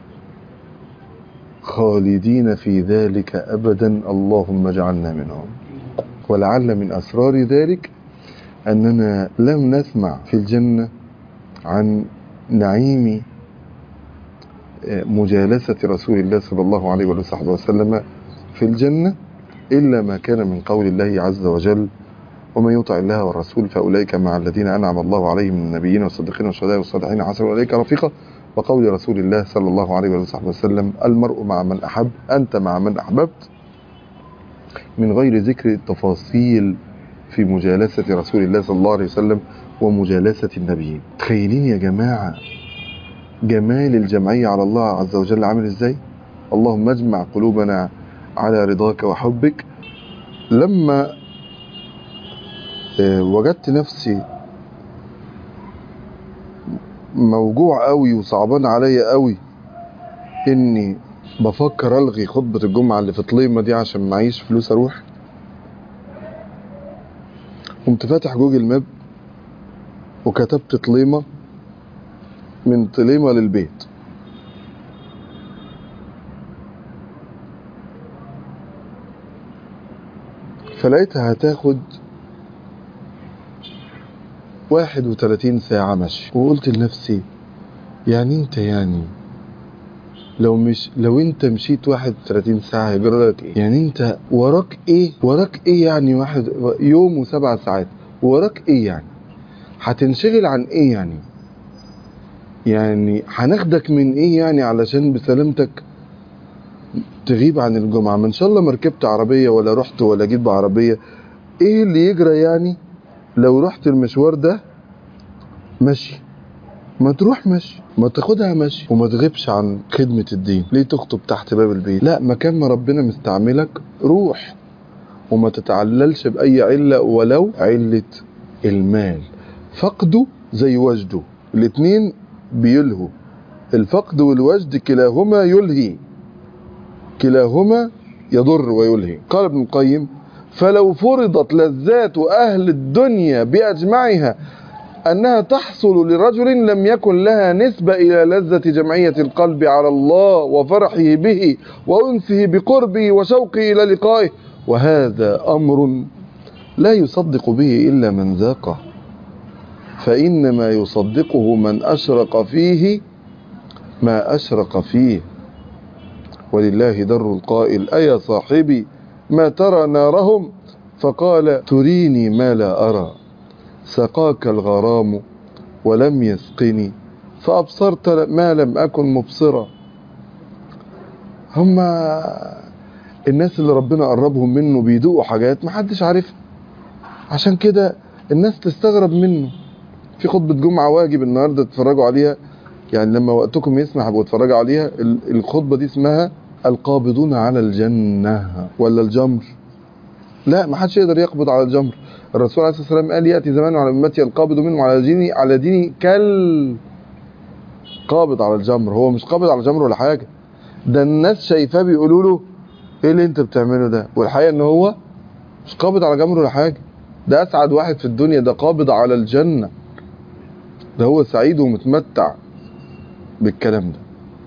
خالدين في ذلك ابدا اللهم اجعلنا منهم ولعل من اسرار ذلك اننا لم نسمع في الجنة عن نعيم مجالسة رسول الله صلى الله عليه وصحبه وسلم في الجنة إلا ما كان من قول الله عز وجل ومن يطع الله والرسول فأولئك مع الذين أنعم الله عليهم من النبيين والصديقين والشهداء والصالحين حسن أولئك رفيقا وقول رسول الله صلى الله عليه وصحبه وسلم المرء مع من أحب أنت مع من أحببت من غير ذكر التفاصيل في مجالسة رسول الله صلى الله عليه وسلم ومجالسة النبيين تخيلين يا جماعة جمال الجمعية على الله عز وجل عامل ازاي اللهم اجمع قلوبنا على رضاك وحبك لما آه، وجدت نفسي موجوع قوي وصعبان عليا قوي اني بفكر الغي خطبة الجمعة اللي في طليمة دي عشان معيش فلوس اروح قمت فاتح جوجل ماب وكتبت طليمة من طليمة للبيت فلقيتها هتاخد 31 ساعة مشي وقلت لنفسي يعني انت يعني لو مش لو انت مشيت 31 ساعة هيجرى لك ايه؟ يعني انت وراك ايه؟ وراك ايه يعني واحد يوم وسبع ساعات وراك ايه يعني؟ هتنشغل عن ايه يعني؟ يعني هناخدك من ايه يعني علشان بسلامتك تغيب عن الجمعة ما ان شاء الله ما ركبت عربية ولا رحت ولا جيت بعربية ايه اللي يجرى يعني لو رحت المشوار ده مشي ما تروح مشي ما تاخدها مشي وما تغيبش عن خدمة الدين ليه تخطب تحت باب البيت لا مكان ما ربنا مستعملك روح وما تتعللش بأي علة ولو علة المال فقده زي وجده الاتنين بيلهوا الفقد والوجد كلاهما يلهي كلاهما يضر ويلهي قال ابن القيم فلو فرضت لذات أهل الدنيا بأجمعها أنها تحصل لرجل لم يكن لها نسبة إلى لذة جمعية القلب على الله وفرحه به وأنسه بقربه وشوقه إلى لقائه وهذا أمر لا يصدق به إلا من ذاقه فإنما يصدقه من أشرق فيه ما أشرق فيه ولله در القائل أيا صاحبي ما ترى نارهم فقال تريني ما لا أرى سقاك الغرام ولم يسقني فأبصرت ما لم أكن مبصرا هما الناس اللي ربنا قربهم منه بيدوقوا حاجات محدش عارفها عشان كده الناس تستغرب منه في خطبة جمعة واجب النهاردة تتفرجوا عليها يعني لما وقتكم يسمح وتتفرجوا عليها ال- الخطبة دي اسمها القابضون على الجنة ولا الجمر لا ما حدش يقدر يقبض على الجمر الرسول عليه الصلاة والسلام قال يأتي زمان على أمتي القابض منهم على ديني على ديني كال قابض على الجمر هو مش قابض على الجمر ولا حاجة ده الناس شايفاه بيقولوا له ايه اللي انت بتعمله ده والحقيقة ان هو مش قابض على جمر ولا حاجة ده اسعد واحد في الدنيا ده قابض على الجنة ده هو سعيد ومتمتع بالكلام ده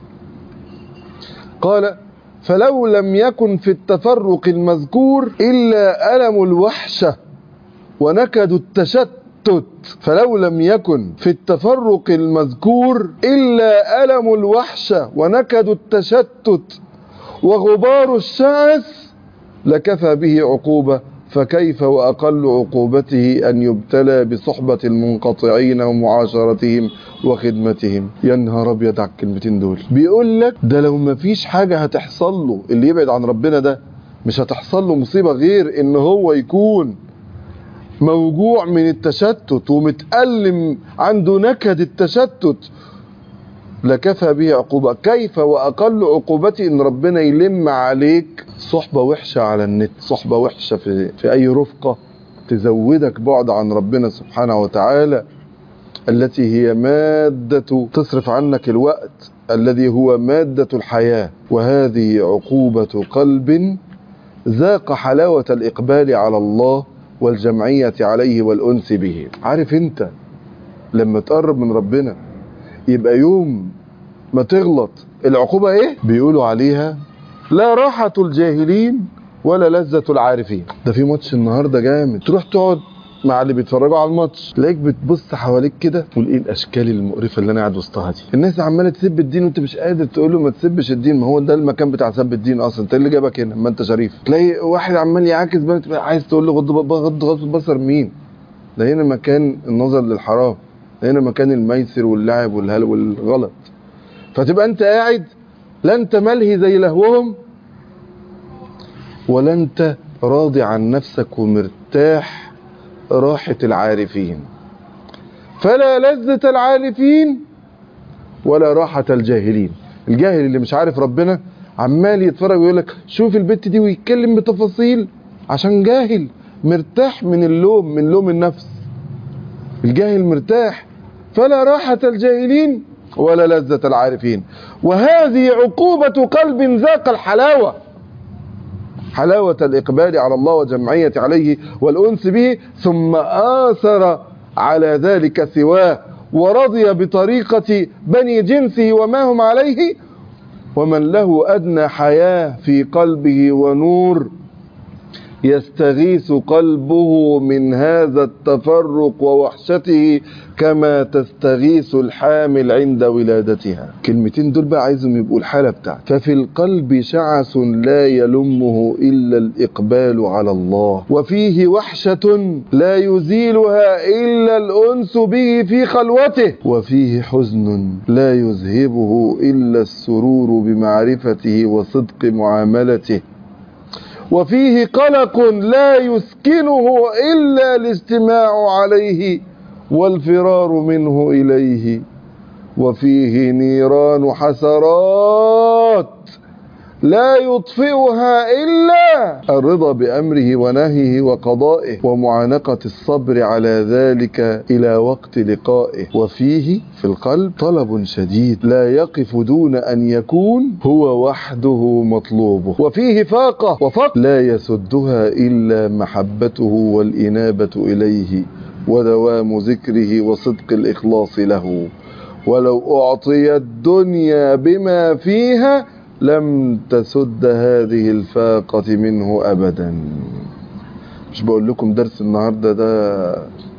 قال فلو لم يكن في التفرق المذكور إلا ألم الوحشة ونكد التشتت فلو لم يكن في التفرق المذكور إلا ألم الوحشة ونكد التشتت وغبار الشعث لكفى به عقوبة فكيف وأقل عقوبته أن يبتلى بصحبة المنقطعين ومعاشرتهم وخدمتهم يا نهار أبيض على الكلمتين دول بيقول لك ده لو ما فيش حاجة هتحصل له اللي يبعد عن ربنا ده مش هتحصل له مصيبة غير إن هو يكون موجوع من التشتت ومتألم عنده نكد التشتت لكفى به عقوبة كيف وأقل عقوبتي إن ربنا يلم عليك صحبة وحشة على النت صحبة وحشة في, في أي رفقة تزودك بعد عن ربنا سبحانه وتعالى التي هي مادة تصرف عنك الوقت الذي هو مادة الحياة وهذه عقوبة قلب ذاق حلاوة الإقبال على الله والجمعية عليه والأنس به عارف انت لما تقرب من ربنا يبقى يوم ما تغلط العقوبة ايه بيقولوا عليها لا راحة الجاهلين ولا لذة العارفين ده في ماتش النهاردة جامد تروح تقعد مع اللي بيتفرجوا على الماتش تلاقيك بتبص حواليك كده تقول ايه الاشكال المقرفه اللي انا قاعد وسطها دي الناس عماله تسب الدين وانت مش قادر تقول له ما تسبش الدين ما هو ده المكان بتاع سب الدين اصلا انت إيه اللي جابك هنا ما انت شريف تلاقي واحد عمال يعاكس بقى تبقى عايز تقول له غض غض غض البصر مين ده هنا مكان النظر للحرام ده هنا مكان الميسر واللعب والهل والغلط فتبقى انت قاعد لا انت ملهي زي لهوهم ولا انت راضي عن نفسك ومرتاح راحة العارفين فلا لذة العارفين ولا راحة الجاهلين الجاهل اللي مش عارف ربنا عمال يتفرج ويقول لك شوف البت دي ويتكلم بتفاصيل عشان جاهل مرتاح من اللوم من لوم النفس الجاهل مرتاح فلا راحة الجاهلين ولا لذة العارفين وهذه عقوبة قلب ذاق الحلاوة حلاوة الإقبال على الله وجمعية عليه والأنس به ثم آثر على ذلك سواه ورضي بطريقة بني جنسه وما هم عليه ومن له أدنى حياة في قلبه ونور يستغيث قلبه من هذا التفرق ووحشته كما تستغيث الحامل عند ولادتها كلمتين دول بقى عايزهم يبقوا الحالة بتاعتك ففي القلب شعث لا يلمه إلا الإقبال على الله وفيه وحشة لا يزيلها إلا الأنس به في خلوته وفيه حزن لا يذهبه إلا السرور بمعرفته وصدق معاملته وفيه قلق لا يسكنه إلا الاجتماع عليه والفرار منه إليه وفيه نيران حسرات لا يطفئها إلا الرضا بأمره ونهيه وقضائه ومعانقة الصبر على ذلك إلى وقت لقائه وفيه في القلب طلب شديد لا يقف دون أن يكون هو وحده مطلوبه وفيه فاقة وفقر لا يسدها إلا محبته والإنابة إليه ودوام ذكره وصدق الإخلاص له ولو أعطي الدنيا بما فيها لم تسد هذه الفاقة منه أبدا مش بقول لكم درس النهاردة ده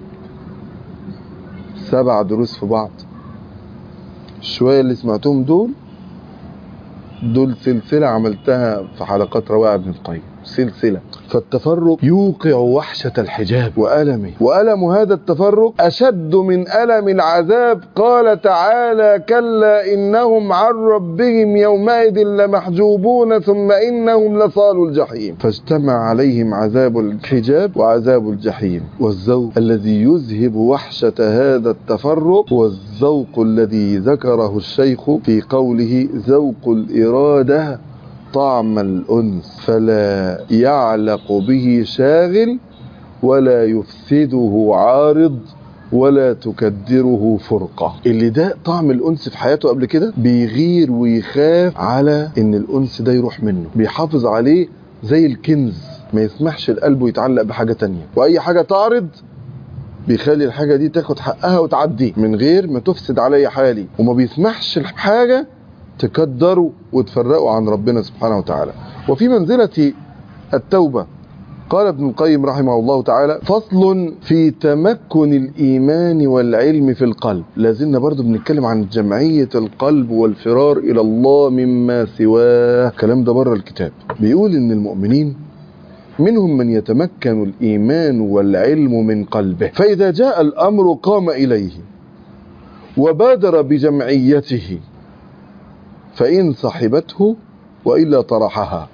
سبع دروس في بعض شوية اللي سمعتهم دول دول سلسلة عملتها في حلقات روائع ابن القيم سلسلة فالتفرق يوقع وحشة الحجاب وألمه وألم هذا التفرق أشد من ألم العذاب قال تعالى كلا إنهم عن ربهم يومئذ لمحجوبون ثم إنهم لصالوا الجحيم فاجتمع عليهم عذاب الحجاب وعذاب الجحيم والذوق الذي يذهب وحشة هذا التفرق والذوق الذي ذكره الشيخ في قوله ذوق الإرادة طعم الأنس فلا يعلق به شاغل ولا يفسده عارض ولا تكدره فرقة اللي ده طعم الأنس في حياته قبل كده بيغير ويخاف على إن الأنس ده يروح منه بيحافظ عليه زي الكنز ما يسمحش القلب يتعلق بحاجة تانية وأي حاجة تعرض بيخلي الحاجة دي تاخد حقها وتعدي من غير ما تفسد علي حالي وما بيسمحش الحاجة تكدروا وتفرقوا عن ربنا سبحانه وتعالى وفي منزلة التوبة قال ابن القيم رحمه الله تعالى فصل في تمكن الإيمان والعلم في القلب لازلنا برضو بنتكلم عن جمعية القلب والفرار إلى الله مما سواه الكلام ده بره الكتاب بيقول إن المؤمنين منهم من يتمكن الإيمان والعلم من قلبه فإذا جاء الأمر قام إليه وبادر بجمعيته فإن صحبته وإلا طرحها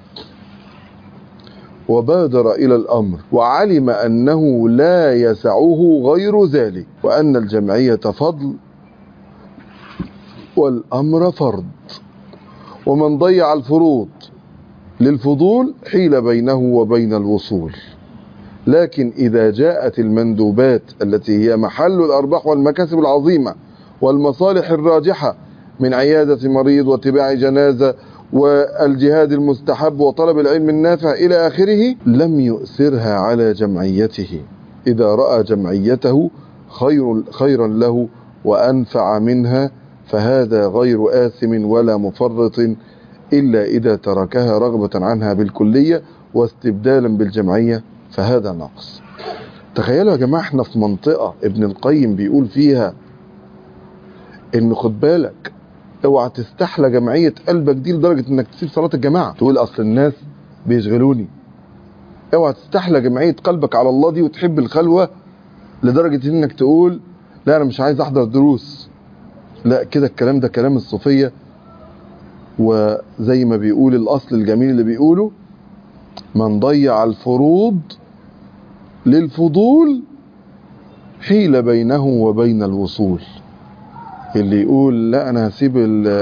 وبادر إلى الأمر وعلم أنه لا يسعه غير ذلك وأن الجمعية فضل والأمر فرض ومن ضيع الفروض للفضول حيل بينه وبين الوصول لكن إذا جاءت المندوبات التي هي محل الأرباح والمكاسب العظيمة والمصالح الراجحة من عيادة مريض واتباع جنازة والجهاد المستحب وطلب العلم النافع إلى آخره لم يؤثرها على جمعيته إذا رأى جمعيته خير خيرا له وأنفع منها فهذا غير آثم ولا مفرط إلا إذا تركها رغبة عنها بالكلية واستبدالا بالجمعية فهذا نقص تخيلوا يا جماعة احنا في منطقة ابن القيم بيقول فيها ان خد بالك اوعى تستحلى جمعية قلبك دي لدرجة انك تسيب صلاة الجماعة تقول اصل الناس بيشغلوني اوعى تستحلى جمعية قلبك على الله دي وتحب الخلوة لدرجة انك تقول لا انا مش عايز احضر دروس لا كده الكلام ده كلام الصوفية وزي ما بيقول الاصل الجميل اللي بيقوله من ضيع الفروض للفضول حيل بينه وبين الوصول اللي يقول لا انا هسيب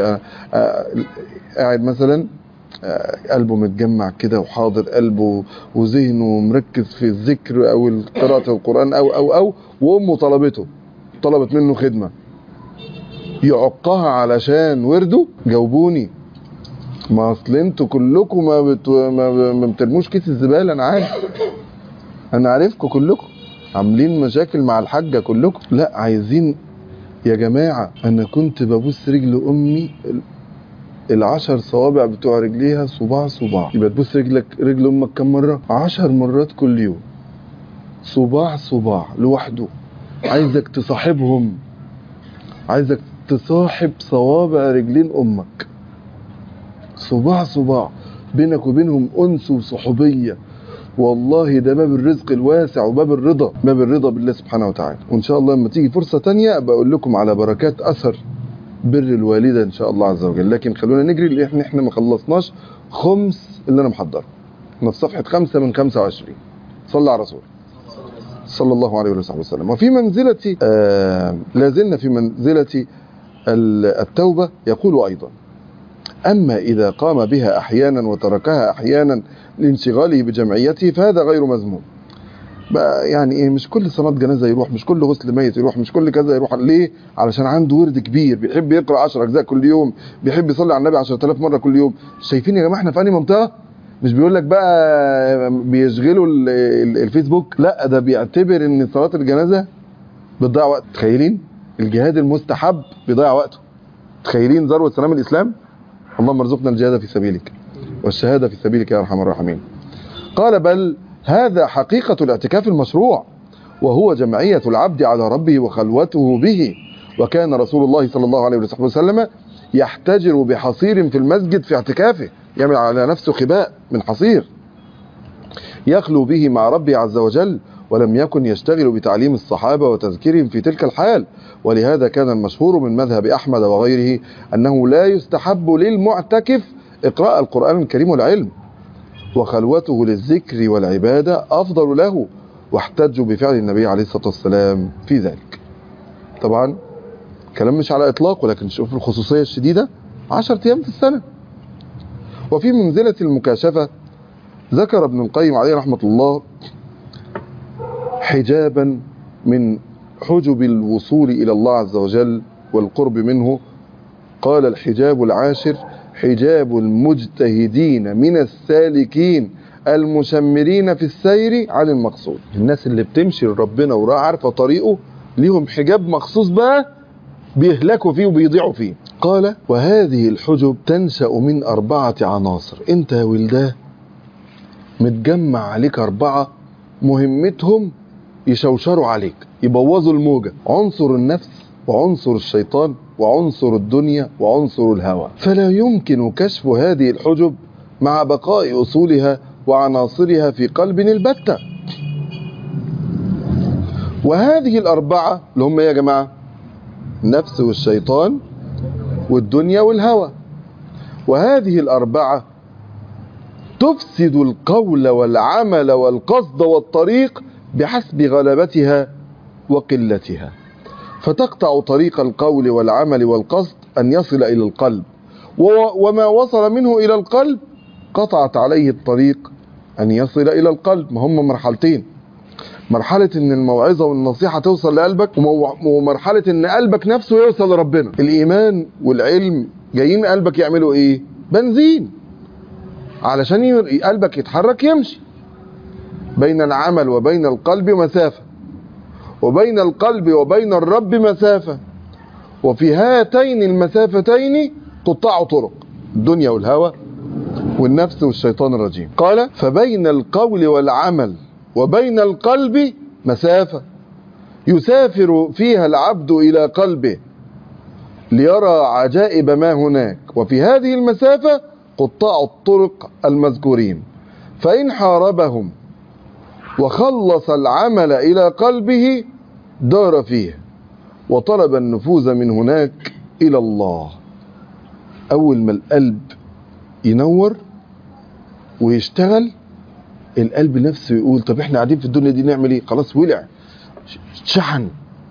قاعد مثلا قلبه متجمع كده وحاضر قلبه وذهنه مركز في الذكر او قراءة القرآن او او او وامه طلبته طلبت منه خدمة يعقها علشان ورده جاوبوني ما اصل انتوا كلكم ما, بت... ما, ما بترموش كيس الزبالة انا عارف انا عارفكم كلكم عاملين مشاكل مع الحاجة كلكم لا عايزين يا جماعة أنا كنت ببوس رجل أمي العشر صوابع بتوع رجليها صباع صباع يبقى تبوس رجلك رجل أمك كم مرة؟ عشر مرات كل يوم صباع صباع لوحده عايزك تصاحبهم عايزك تصاحب صوابع رجلين أمك صباع صباع بينك وبينهم أنس وصحوبية والله ده باب الرزق الواسع وباب الرضا باب الرضا بالله سبحانه وتعالى وان شاء الله لما تيجي فرصه تانية ابقى اقول لكم على بركات اثر بر الوالده ان شاء الله عز وجل لكن خلونا نجري لان احنا ما خلصناش خمس اللي انا محضره احنا في صفحه خمسة من 25 صلى على الرسول صلى الله عليه وصحبه وسلم وفي منزله آه لازلنا في منزله التوبه يقول ايضا أما إذا قام بها أحيانا وتركها أحيانا لانشغاله بجمعيته فهذا غير مذموم بقى يعني ايه مش كل صلاة جنازة يروح مش كل غسل ميت يروح مش كل كذا يروح ليه علشان عنده ورد كبير بيحب يقرأ 10 أجزاء كل يوم بيحب يصلي على النبي 10000 مرة كل يوم شايفين يا جماعة احنا في أنهي منطقة مش بيقول لك بقى بيشغلوا الفيسبوك لا ده بيعتبر ان صلاة الجنازة بتضيع وقت تخيلين الجهاد المستحب بيضيع وقته تخيلين ذروه سلام الاسلام اللهم ارزقنا الجهاد في سبيلك والشهاده في سبيلك يا ارحم الراحمين قال بل هذا حقيقه الاعتكاف المشروع وهو جمعيه العبد على ربه وخلوته به وكان رسول الله صلى الله عليه وسلم يحتجر بحصير في المسجد في اعتكافه يعمل على نفسه خباء من حصير يخلو به مع ربه عز وجل ولم يكن يشتغل بتعليم الصحابة وتذكيرهم في تلك الحال ولهذا كان المشهور من مذهب أحمد وغيره أنه لا يستحب للمعتكف إقراء القرآن الكريم والعلم وخلوته للذكر والعبادة أفضل له واحتجوا بفعل النبي عليه الصلاة والسلام في ذلك طبعا كلام مش على إطلاقه لكن شوف الخصوصية الشديدة عشرة أيام في السنة وفي منزلة المكاشفة ذكر ابن القيم عليه رحمة الله حجابا من حجب الوصول إلى الله عز وجل والقرب منه قال الحجاب العاشر حجاب المجتهدين من السالكين المشمرين في السير عن المقصود الناس اللي بتمشي لربنا وراء عارفة طريقه ليهم حجاب مخصوص بقى بيهلكوا فيه وبيضيعوا فيه قال وهذه الحجب تنشأ من أربعة عناصر انت يا ولداه متجمع عليك أربعة مهمتهم يشوشروا عليك يبوظوا الموجة عنصر النفس وعنصر الشيطان وعنصر الدنيا وعنصر الهوى فلا يمكن كشف هذه الحجب مع بقاء أصولها وعناصرها في قلب البتة وهذه الأربعة اللي هم يا جماعة النفس والشيطان والدنيا والهوى وهذه الأربعة تفسد القول والعمل والقصد والطريق بحسب غلبتها وقلتها فتقطع طريق القول والعمل والقصد أن يصل إلى القلب وما وصل منه إلى القلب قطعت عليه الطريق أن يصل إلى القلب ما هم مرحلتين مرحلة ان الموعظة والنصيحة توصل لقلبك ومرحلة ان قلبك نفسه يوصل لربنا الايمان والعلم جايين قلبك يعملوا ايه بنزين علشان قلبك يتحرك يمشي بين العمل وبين القلب مسافة وبين القلب وبين الرب مسافة وفي هاتين المسافتين قطاع طرق الدنيا والهوى والنفس والشيطان الرجيم قال فبين القول والعمل وبين القلب مسافة يسافر فيها العبد إلى قلبه ليرى عجائب ما هناك وفي هذه المسافة قطاع الطرق المذكورين فإن حاربهم وخلص العمل إلى قلبه دار فيه وطلب النفوذ من هناك إلى الله أول ما القلب ينور ويشتغل القلب نفسه يقول طب احنا قاعدين في الدنيا دي نعمل ايه خلاص ولع شحن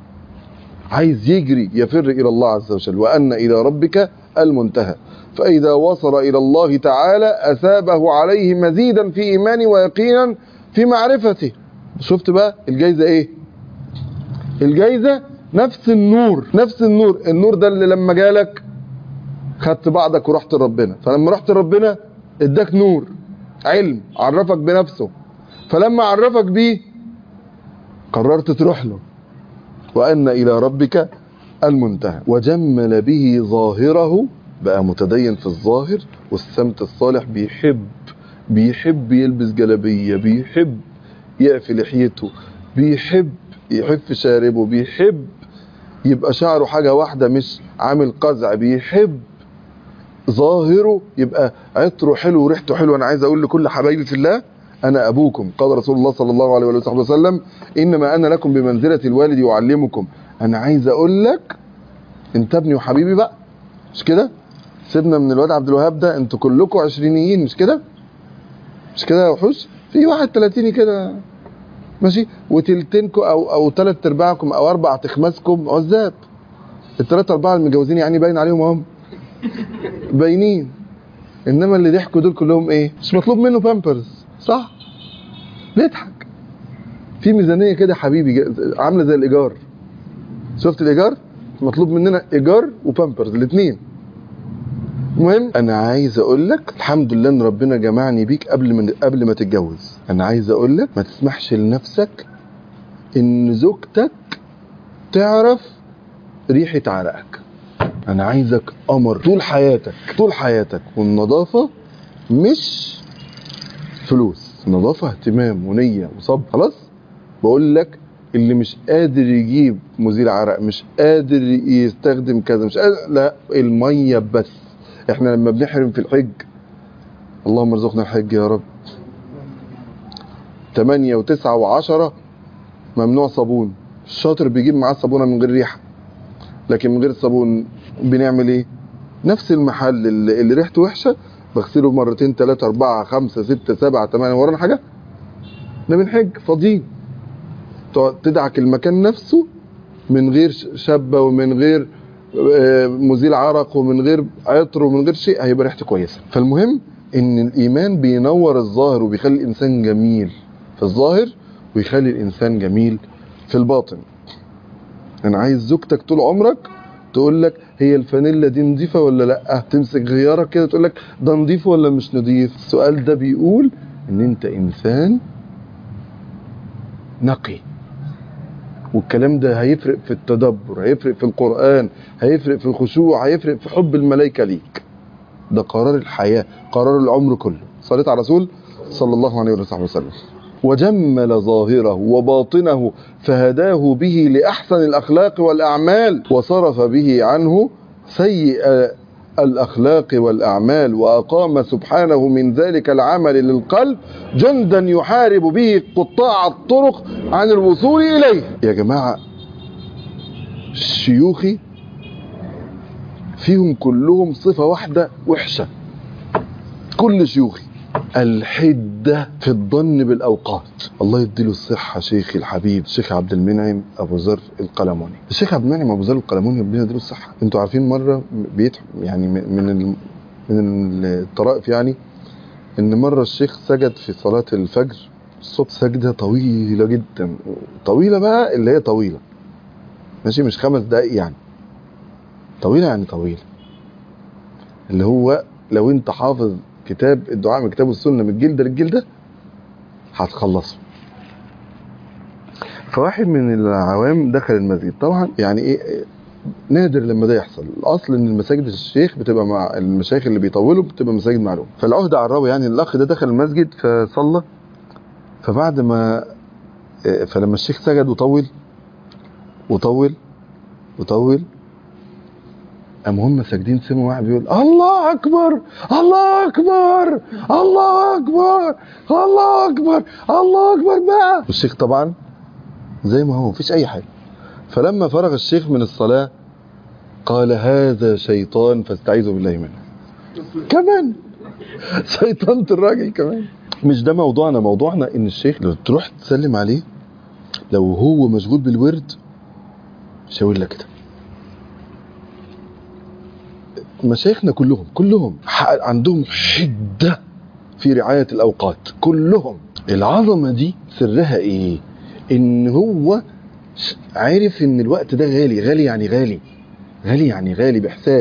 عايز يجري يفر الى الله عز وجل وان الى ربك المنتهى فاذا وصل الى الله تعالى اثابه عليه مزيدا في ايمانه ويقينا في معرفته شفت بقى الجايزه ايه الجايزه نفس النور نفس النور النور ده اللي لما جالك خدت بعضك ورحت لربنا فلما رحت لربنا اداك نور علم عرفك بنفسه فلما عرفك بيه قررت تروح له وأن إلى ربك المنتهى وجمل به ظاهره بقى متدين في الظاهر والسمت الصالح بيحب بيحب يلبس جلبية بيحب يقفل لحيته بيحب يحف شاربه بيحب يبقى شعره حاجة واحدة مش عامل قزع بيحب ظاهره يبقى عطره حلو وريحته حلوه انا عايز اقول لكل حبايبي في الله انا ابوكم قال رسول الله صلى الله عليه وآله وسلم انما انا لكم بمنزله الوالد يعلمكم انا عايز اقول لك انت ابني وحبيبي بقى مش كده سيبنا من الواد عبد الوهاب ده انتوا كلكم عشرينيين مش كده مش كده يا وحوش في واحد تلاتيني كده ماشي وتلتينكم او او ثلاث ارباعكم او اربع تخماسكم عزاب الثلاث اربعه المتجوزين يعني باين عليهم اهم باينين انما اللي ضحكوا دول كلهم ايه مش مطلوب منه بامبرز صح نضحك في ميزانيه كده حبيبي عامله زي الايجار شفت الايجار مطلوب مننا ايجار وبامبرز الاثنين المهم انا عايز اقول لك الحمد لله ان ربنا جمعني بيك قبل ما قبل ما تتجوز انا عايز اقول لك ما تسمحش لنفسك ان زوجتك تعرف ريحة عرقك انا عايزك قمر طول حياتك طول حياتك والنظافة مش فلوس نظافة اهتمام ونية وصبر خلاص بقول لك اللي مش قادر يجيب مزيل عرق مش قادر يستخدم كذا مش قادر لا المية بس احنا لما بنحرم في الحج اللهم ارزقنا الحج يا رب تمانية وتسعة وعشرة ممنوع صابون الشاطر بيجيب معاه صابونة من غير ريحة لكن من غير صابون بنعمل ايه نفس المحل اللي, اللي ريحته وحشة بغسله مرتين ثلاثة أربعة خمسة ستة سبعة ثمانية ورانا حاجة ده بنحج فاضيين تقعد تدعك المكان نفسه من غير شبة ومن غير آه، مزيل عرق ومن غير عطر ومن غير شيء هيبقى ريحته كويسة فالمهم ان الايمان بينور الظاهر وبيخلي الانسان جميل في الظاهر ويخلي الانسان جميل في الباطن انا عايز زوجتك طول عمرك تقول لك هي الفانيلا دي نظيفه ولا لا تمسك غيارك كده تقول لك ده نظيف ولا مش نظيف السؤال ده بيقول ان انت انسان نقي والكلام ده هيفرق في التدبر هيفرق في القرآن هيفرق في الخشوع هيفرق في حب الملائكة ليك ده قرار الحياة قرار العمر كله صليت على رسول صلى الله عليه وصحبه وسلم وجمل ظاهره وباطنه فهداه به لأحسن الأخلاق والأعمال وصرف به عنه سيء الأخلاق والأعمال وأقام سبحانه من ذلك العمل للقلب جندا يحارب به قطاع الطرق عن الوصول إليه يا جماعة شيوخي فيهم كلهم صفة واحدة وحشة كل شيوخي الحدة في الظن بالأوقات الله يديله الصحة شيخي الحبيب الشيخ عبد المنعم أبو ذر القلموني الشيخ عبد المنعم أبو ذر القلموني ربنا يديله الصحة انتوا عارفين مرة بيت يعني من ال... من الطرائف يعني ان مرة الشيخ سجد في صلاة الفجر الصبح سجدة طويلة جدا طويلة بقى اللي هي طويلة ماشي مش خمس دقايق يعني طويلة يعني طويلة اللي هو لو انت حافظ كتاب الدعاء من كتاب السنة من الجلدة للجلدة هتخلصه فواحد من العوام دخل المسجد طبعا يعني ايه نادر لما ده يحصل الاصل ان المساجد الشيخ بتبقى مع المشايخ اللي بيطولوا بتبقى مساجد معلومه فالعهد عربه يعني الاخ ده دخل المسجد فصلى فبعد ما فلما الشيخ سجد وطول وطول وطول قام هم ساجدين سمعوا واحد بيقول الله اكبر الله اكبر الله اكبر الله اكبر الله اكبر بقى والشيخ طبعا زي ما هو مفيش اي حاجه فلما فرغ الشيخ من الصلاه قال هذا شيطان فاستعيذوا بالله منه كمان شيطانة الراجل كمان مش ده موضوعنا موضوعنا ان الشيخ لو تروح تسلم عليه لو هو مشغول بالورد شاور لك كده مشايخنا كلهم كلهم عندهم حدة في رعاية الأوقات كلهم العظمة دي سرها إيه إن هو عارف إن الوقت ده غالي غالي يعني غالي غالي يعني غالي بإحساس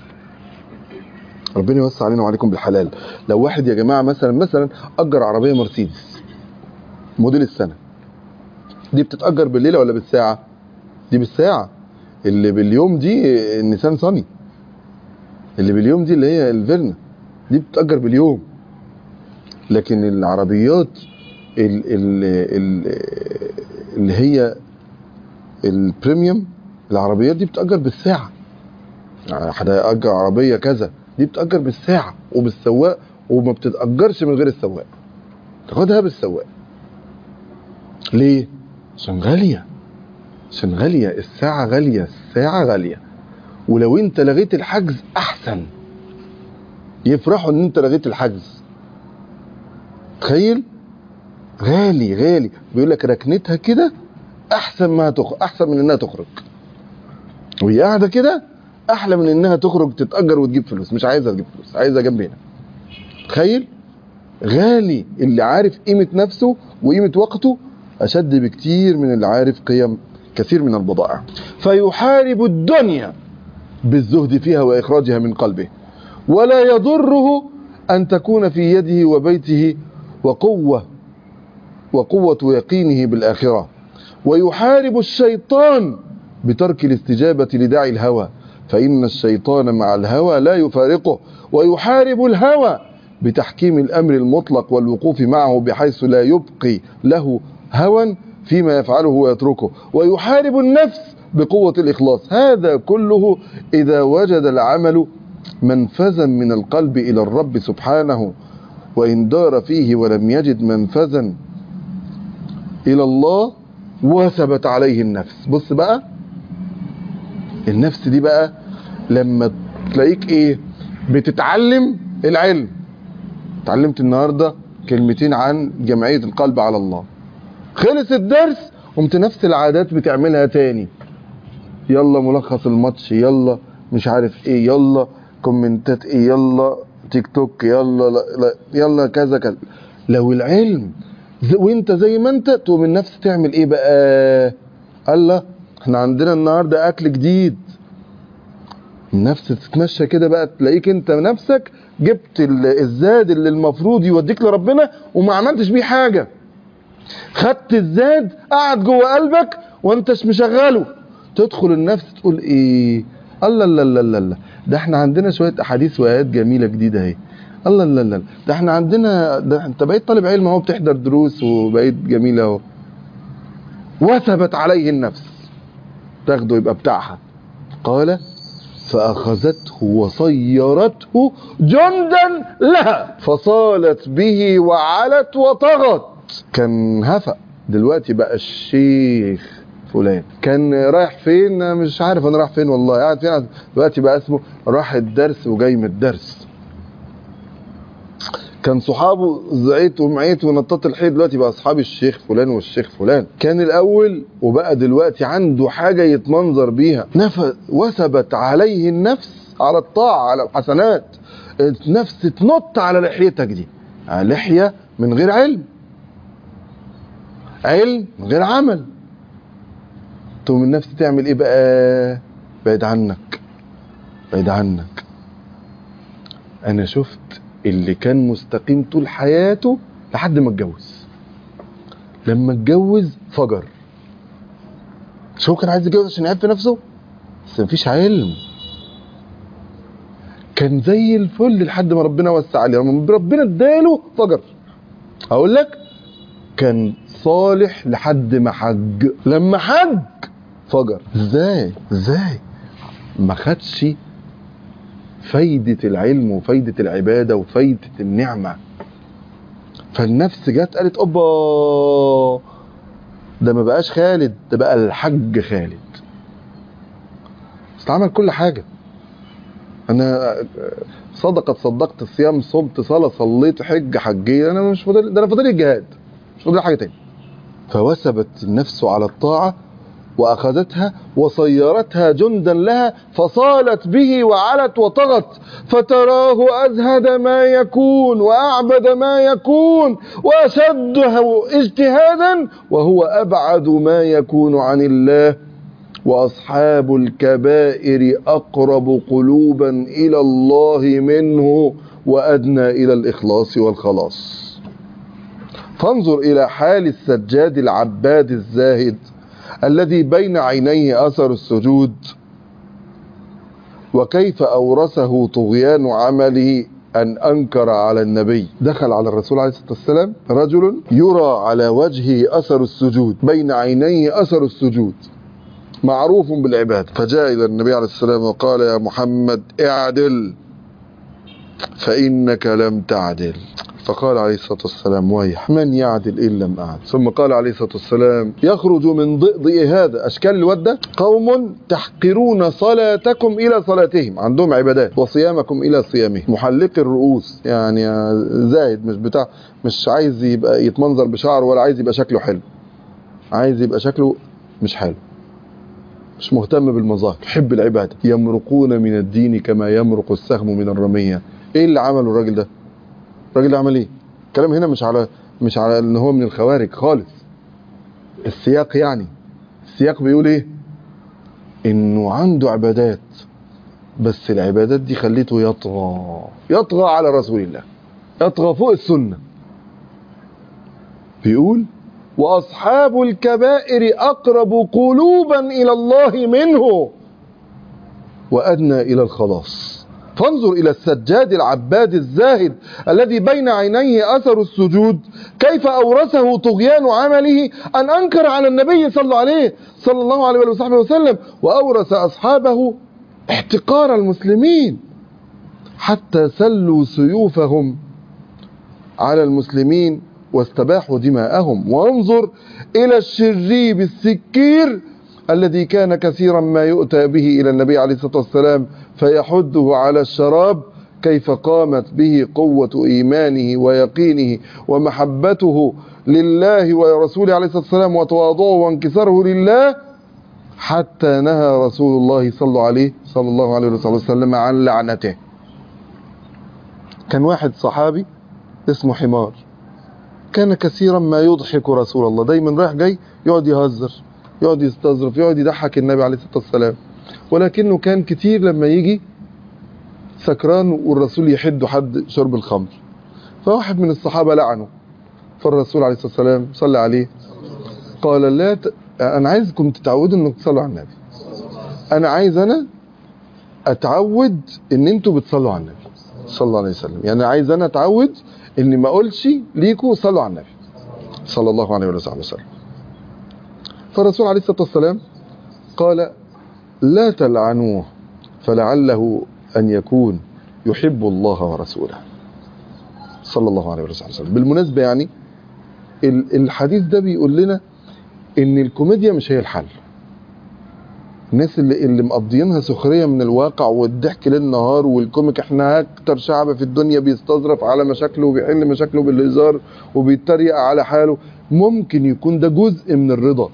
ربنا يوسع علينا وعليكم بالحلال لو واحد يا جماعة مثلا مثلا أجر عربية مرسيدس موديل السنة دي بتتأجر بالليلة ولا بالساعة دي بالساعة اللي باليوم دي النيسان صني اللي باليوم دي اللي هي الفيرنا دي بتتأجر باليوم لكن العربيات ال ال ال اللي هي البريميوم العربيات دي بتتأجر بالساعة حد هيأجر عربية كذا دي بتتأجر بالساعة وبالسواق وما بتتأجرش من غير السواق تاخدها بالسواق ليه؟ عشان غالية عشان غالية الساعة غالية الساعة غالية ولو انت لغيت الحجز احسن يفرحوا ان انت لغيت الحجز تخيل غالي غالي بيقول لك ركنتها كده احسن ما تخرج احسن من انها تخرج وهي قاعده كده احلى من انها تخرج تتاجر وتجيب فلوس مش عايزه تجيب فلوس عايزه جنب هنا تخيل غالي اللي عارف قيمه نفسه وقيمه وقته اشد بكتير من اللي عارف قيم كثير من البضائع فيحارب الدنيا بالزهد فيها وإخراجها من قلبه ولا يضره أن تكون في يده وبيته وقوة وقوة يقينه بالآخرة ويحارب الشيطان بترك الاستجابة لداعي الهوى فإن الشيطان مع الهوى لا يفارقه ويحارب الهوى بتحكيم الأمر المطلق والوقوف معه بحيث لا يبقي له هوى فيما يفعله ويتركه ويحارب النفس بقوة الإخلاص هذا كله إذا وجد العمل منفذا من القلب إلى الرب سبحانه وإن دار فيه ولم يجد منفذا إلى الله وثبت عليه النفس بص بقى النفس دي بقى لما تلاقيك ايه بتتعلم العلم اتعلمت النهاردة كلمتين عن جمعية القلب على الله خلص الدرس قمت نفس العادات بتعملها تاني يلا ملخص الماتش يلا مش عارف ايه يلا كومنتات ايه يلا تيك توك يلا لا لا يلا كذا كذا لو العلم ز- وانت زي ما انت تقوم النفس تعمل ايه بقى الله احنا عندنا النهارده اكل جديد النفس تتمشى كده بقى تلاقيك انت نفسك جبت ال- الزاد اللي المفروض يوديك لربنا وما عملتش بيه حاجه خدت الزاد قعد جوه قلبك وانتش مشغله تدخل النفس تقول ايه الله لا لا لا لا ده احنا عندنا شويه احاديث وايات جميله جديده اهي الله لا لا لا ده احنا عندنا ده انت بقيت طالب علم اهو بتحضر دروس وبقيت جميل اهو وثبت عليه النفس تاخده يبقى بتاعها قال فأخذته وصيرته جندا لها فصالت به وعلت وطغت كان هفأ دلوقتي بقى الشيخ فلان كان رايح فين مش عارف انا رايح فين والله قاعد فين دلوقتي بقى اسمه راح الدرس وجاي من الدرس كان صحابه زعيت ومعيت ونطط الحيط دلوقتي بقى اصحاب الشيخ فلان والشيخ فلان كان الاول وبقى دلوقتي عنده حاجه يتمنظر بيها نفس وثبت عليه النفس على الطاعه على الحسنات النفس تنط على لحيتك دي لحيه من غير علم علم من غير عمل تقوم النفس تعمل ايه بقى بعيد عنك بعيد عنك انا شفت اللي كان مستقيم طول حياته لحد ما اتجوز لما اتجوز فجر مش هو كان عايز يتجوز عشان يعيب في نفسه بس مفيش علم كان زي الفل لحد ما ربنا وسع عليه لما ربنا اداله فجر اقول لك كان صالح لحد ما حج لما حج فجر ازاي ازاي ما خدش فايدة العلم وفايدة العبادة وفايدة النعمة فالنفس جت قالت اوبا ده ما بقاش خالد ده بقى الحج خالد بس عمل كل حاجة انا صدقت صدقت صيام صمت صلاة صليت حج حجية انا مش فاضل ده انا فاضل الجهاد مش فاضل حاجة تاني فوثبت النفس على الطاعة وأخذتها وصيرتها جندا لها فصالت به وعلت وطغت فتراه أزهد ما يكون وأعبد ما يكون وأشده اجتهادا وهو أبعد ما يكون عن الله وأصحاب الكبائر أقرب قلوبا إلى الله منه وأدنى إلى الإخلاص والخلاص فانظر إلى حال السجاد العباد الزاهد الذي بين عينيه أثر السجود وكيف أورثه طغيان عمله أن أنكر على النبي دخل على الرسول عليه الصلاة والسلام رجل يرى على وجهه أثر السجود بين عينيه أثر السجود معروف بالعبادة فجاء إلى النبي عليه السلام وقال يا محمد اعدل فإنك لم تعدل فقال عليه الصلاة والسلام ويح من يعدل إن لم أعدل ثم قال عليه الصلاة والسلام يخرج من ضئضئ هذا أشكال الودة قوم تحقرون صلاتكم إلى صلاتهم عندهم عبادات وصيامكم إلى صيامهم محلق الرؤوس يعني زاهد مش بتاع مش عايز يبقى يتمنظر بشعره ولا عايز يبقى شكله حلو عايز يبقى شكله مش حلو مش مهتم بالمظاهر يحب العبادة يمرقون من الدين كما يمرق السهم من الرمية ايه اللي عمله الراجل ده الراجل ده عمل ايه الكلام هنا مش على مش على ان هو من الخوارج خالص السياق يعني السياق بيقول ايه انه عنده عبادات بس العبادات دي خليته يطغى يطغى على رسول الله يطغى فوق السنة بيقول وأصحاب الكبائر أقرب قلوبا إلى الله منه وأدنى إلى الخلاص فانظر إلى السجاد العباد الزاهد الذي بين عينيه أثر السجود كيف أورثه طغيان عمله أن أنكر على النبي صلى الله عليه صلى الله عليه وصحبه وسلم وأورث أصحابه احتقار المسلمين حتى سلوا سيوفهم على المسلمين واستباحوا دماءهم وانظر إلى الشريب السكير الذي كان كثيرا ما يؤتى به إلى النبي عليه الصلاة والسلام فيحده على الشراب كيف قامت به قوة إيمانه ويقينه ومحبته لله ورسوله عليه الصلاة والسلام وتواضعه وانكساره لله حتى نهى رسول الله صلى الله عليه صلى الله عليه وسلم عن لعنته كان واحد صحابي اسمه حمار كان كثيرا ما يضحك رسول الله دايما رايح جاي يقعد يهزر يقعد يستظرف يقعد يضحك النبي عليه الصلاة والسلام ولكنه كان كتير لما يجي سكران والرسول يحد حد شرب الخمر فواحد من الصحابة لعنه فالرسول عليه الصلاة والسلام صلى عليه قال لا ت... أنا عايزكم تتعودوا أنكم تصلوا على النبي أنا عايز أنا أتعود أن أنتوا بتصلوا على النبي صلى الله عليه وسلم يعني عايز أنا أتعود أني ما أقولش ليكوا صلوا على النبي صلى الله عليه وسلم فالرسول عليه الصلاة والسلام قال لا تلعنوه فلعله أن يكون يحب الله ورسوله صلى الله عليه وسلم بالمناسبة يعني الحديث ده بيقول لنا ان الكوميديا مش هي الحل الناس اللي, اللي مقضيينها سخرية من الواقع والضحك ليل نهار والكوميك احنا اكتر شعب في الدنيا بيستظرف على مشاكله وبيحل مشاكله بالهزار وبيتريق على حاله ممكن يكون ده جزء من الرضا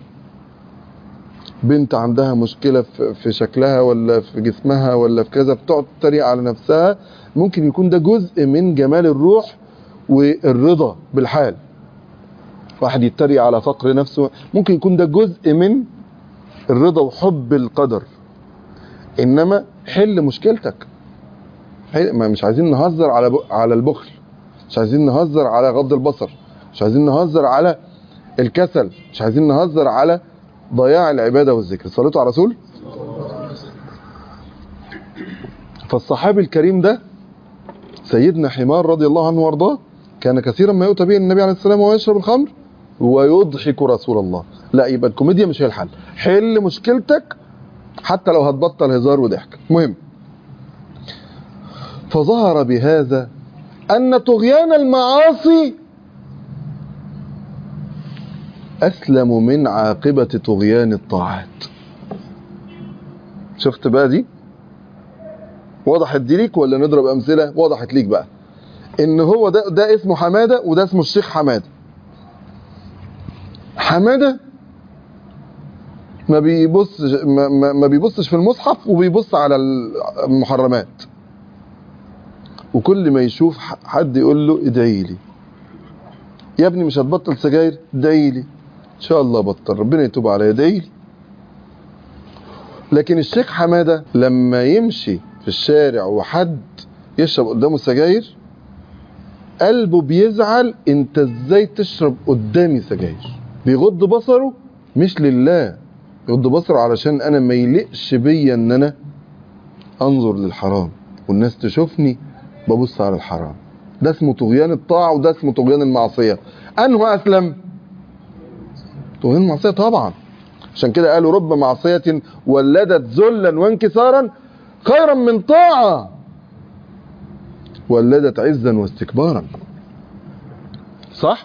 بنت عندها مشكلة في شكلها ولا في جسمها ولا في كذا بتقعد تتريق على نفسها ممكن يكون ده جزء من جمال الروح والرضا بالحال واحد يتريق على فقر نفسه ممكن يكون ده جزء من الرضا وحب القدر انما حل مشكلتك ما مش عايزين نهزر على على البخل مش عايزين نهزر على غض البصر مش عايزين نهزر على الكسل مش عايزين نهزر على ضياع العبادة والذكر صليتوا على رسول فالصحابي الكريم ده سيدنا حمار رضي الله عنه وارضاه كان كثيرا ما يؤتى به النبي عليه السلام وهو يشرب الخمر ويضحك رسول الله لا يبقى الكوميديا مش هي الحل حل مشكلتك حتى لو هتبطل هزار وضحك مهم فظهر بهذا أن طغيان المعاصي أسلم من عاقبة طغيان الطاعات شفت بقى دي وضحت دي ليك ولا نضرب أمثلة وضحت ليك بقى إن هو ده, ده اسمه حمادة وده اسمه الشيخ حمادة حمادة ما بيبصش ما, ما بيبصش في المصحف وبيبص على المحرمات وكل ما يشوف حد يقول له ادعي لي يا ابني مش هتبطل سجاير ادعي لي ان شاء الله بطل ربنا يتوب عليا ادعي لي لكن الشيخ حمادة لما يمشي في الشارع وحد يشرب قدامه سجاير قلبه بيزعل انت ازاي تشرب قدامي سجاير بيغض بصره مش لله يغض بصره علشان انا ما يلقش بيا ان انا انظر للحرام والناس تشوفني ببص على الحرام ده اسمه طغيان الطاعة وده اسمه طغيان المعصية انه اسلم طغيان المعصية طبعا عشان كده قالوا رب معصية ولدت ذلا وانكسارا خيرا من طاعة ولدت عزا واستكبارا صح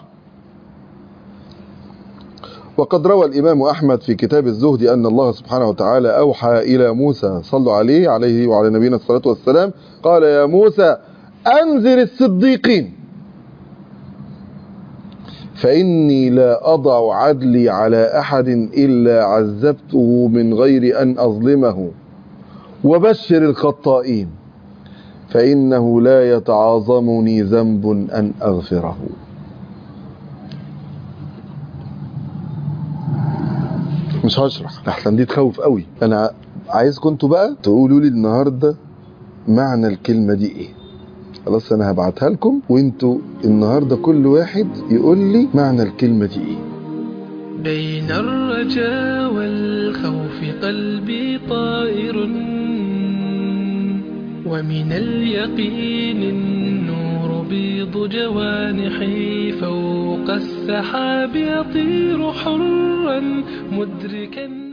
وقد روى الإمام أحمد في كتاب الزهد أن الله سبحانه وتعالى أوحى إلى موسى صلوا عليه عليه وعلى نبينا الصلاة والسلام قال يا موسى أنذر الصديقين فإني لا أضع عدلي على أحد إلا عذبته من غير أن أظلمه وبشر الخطائين فإنه لا يتعاظمني ذنب أن أغفره مش هشرح احسن دي تخوف قوي انا عايزكم انتوا بقى تقولوا لي النهارده معنى الكلمه دي ايه خلاص انا هبعتها لكم وانتوا النهارده كل واحد يقول لي معنى الكلمه دي ايه بين الرجا والخوف قلبي طائر ومن اليقين النور بيض جوانحي فوق السحاب يطير حرا مدركا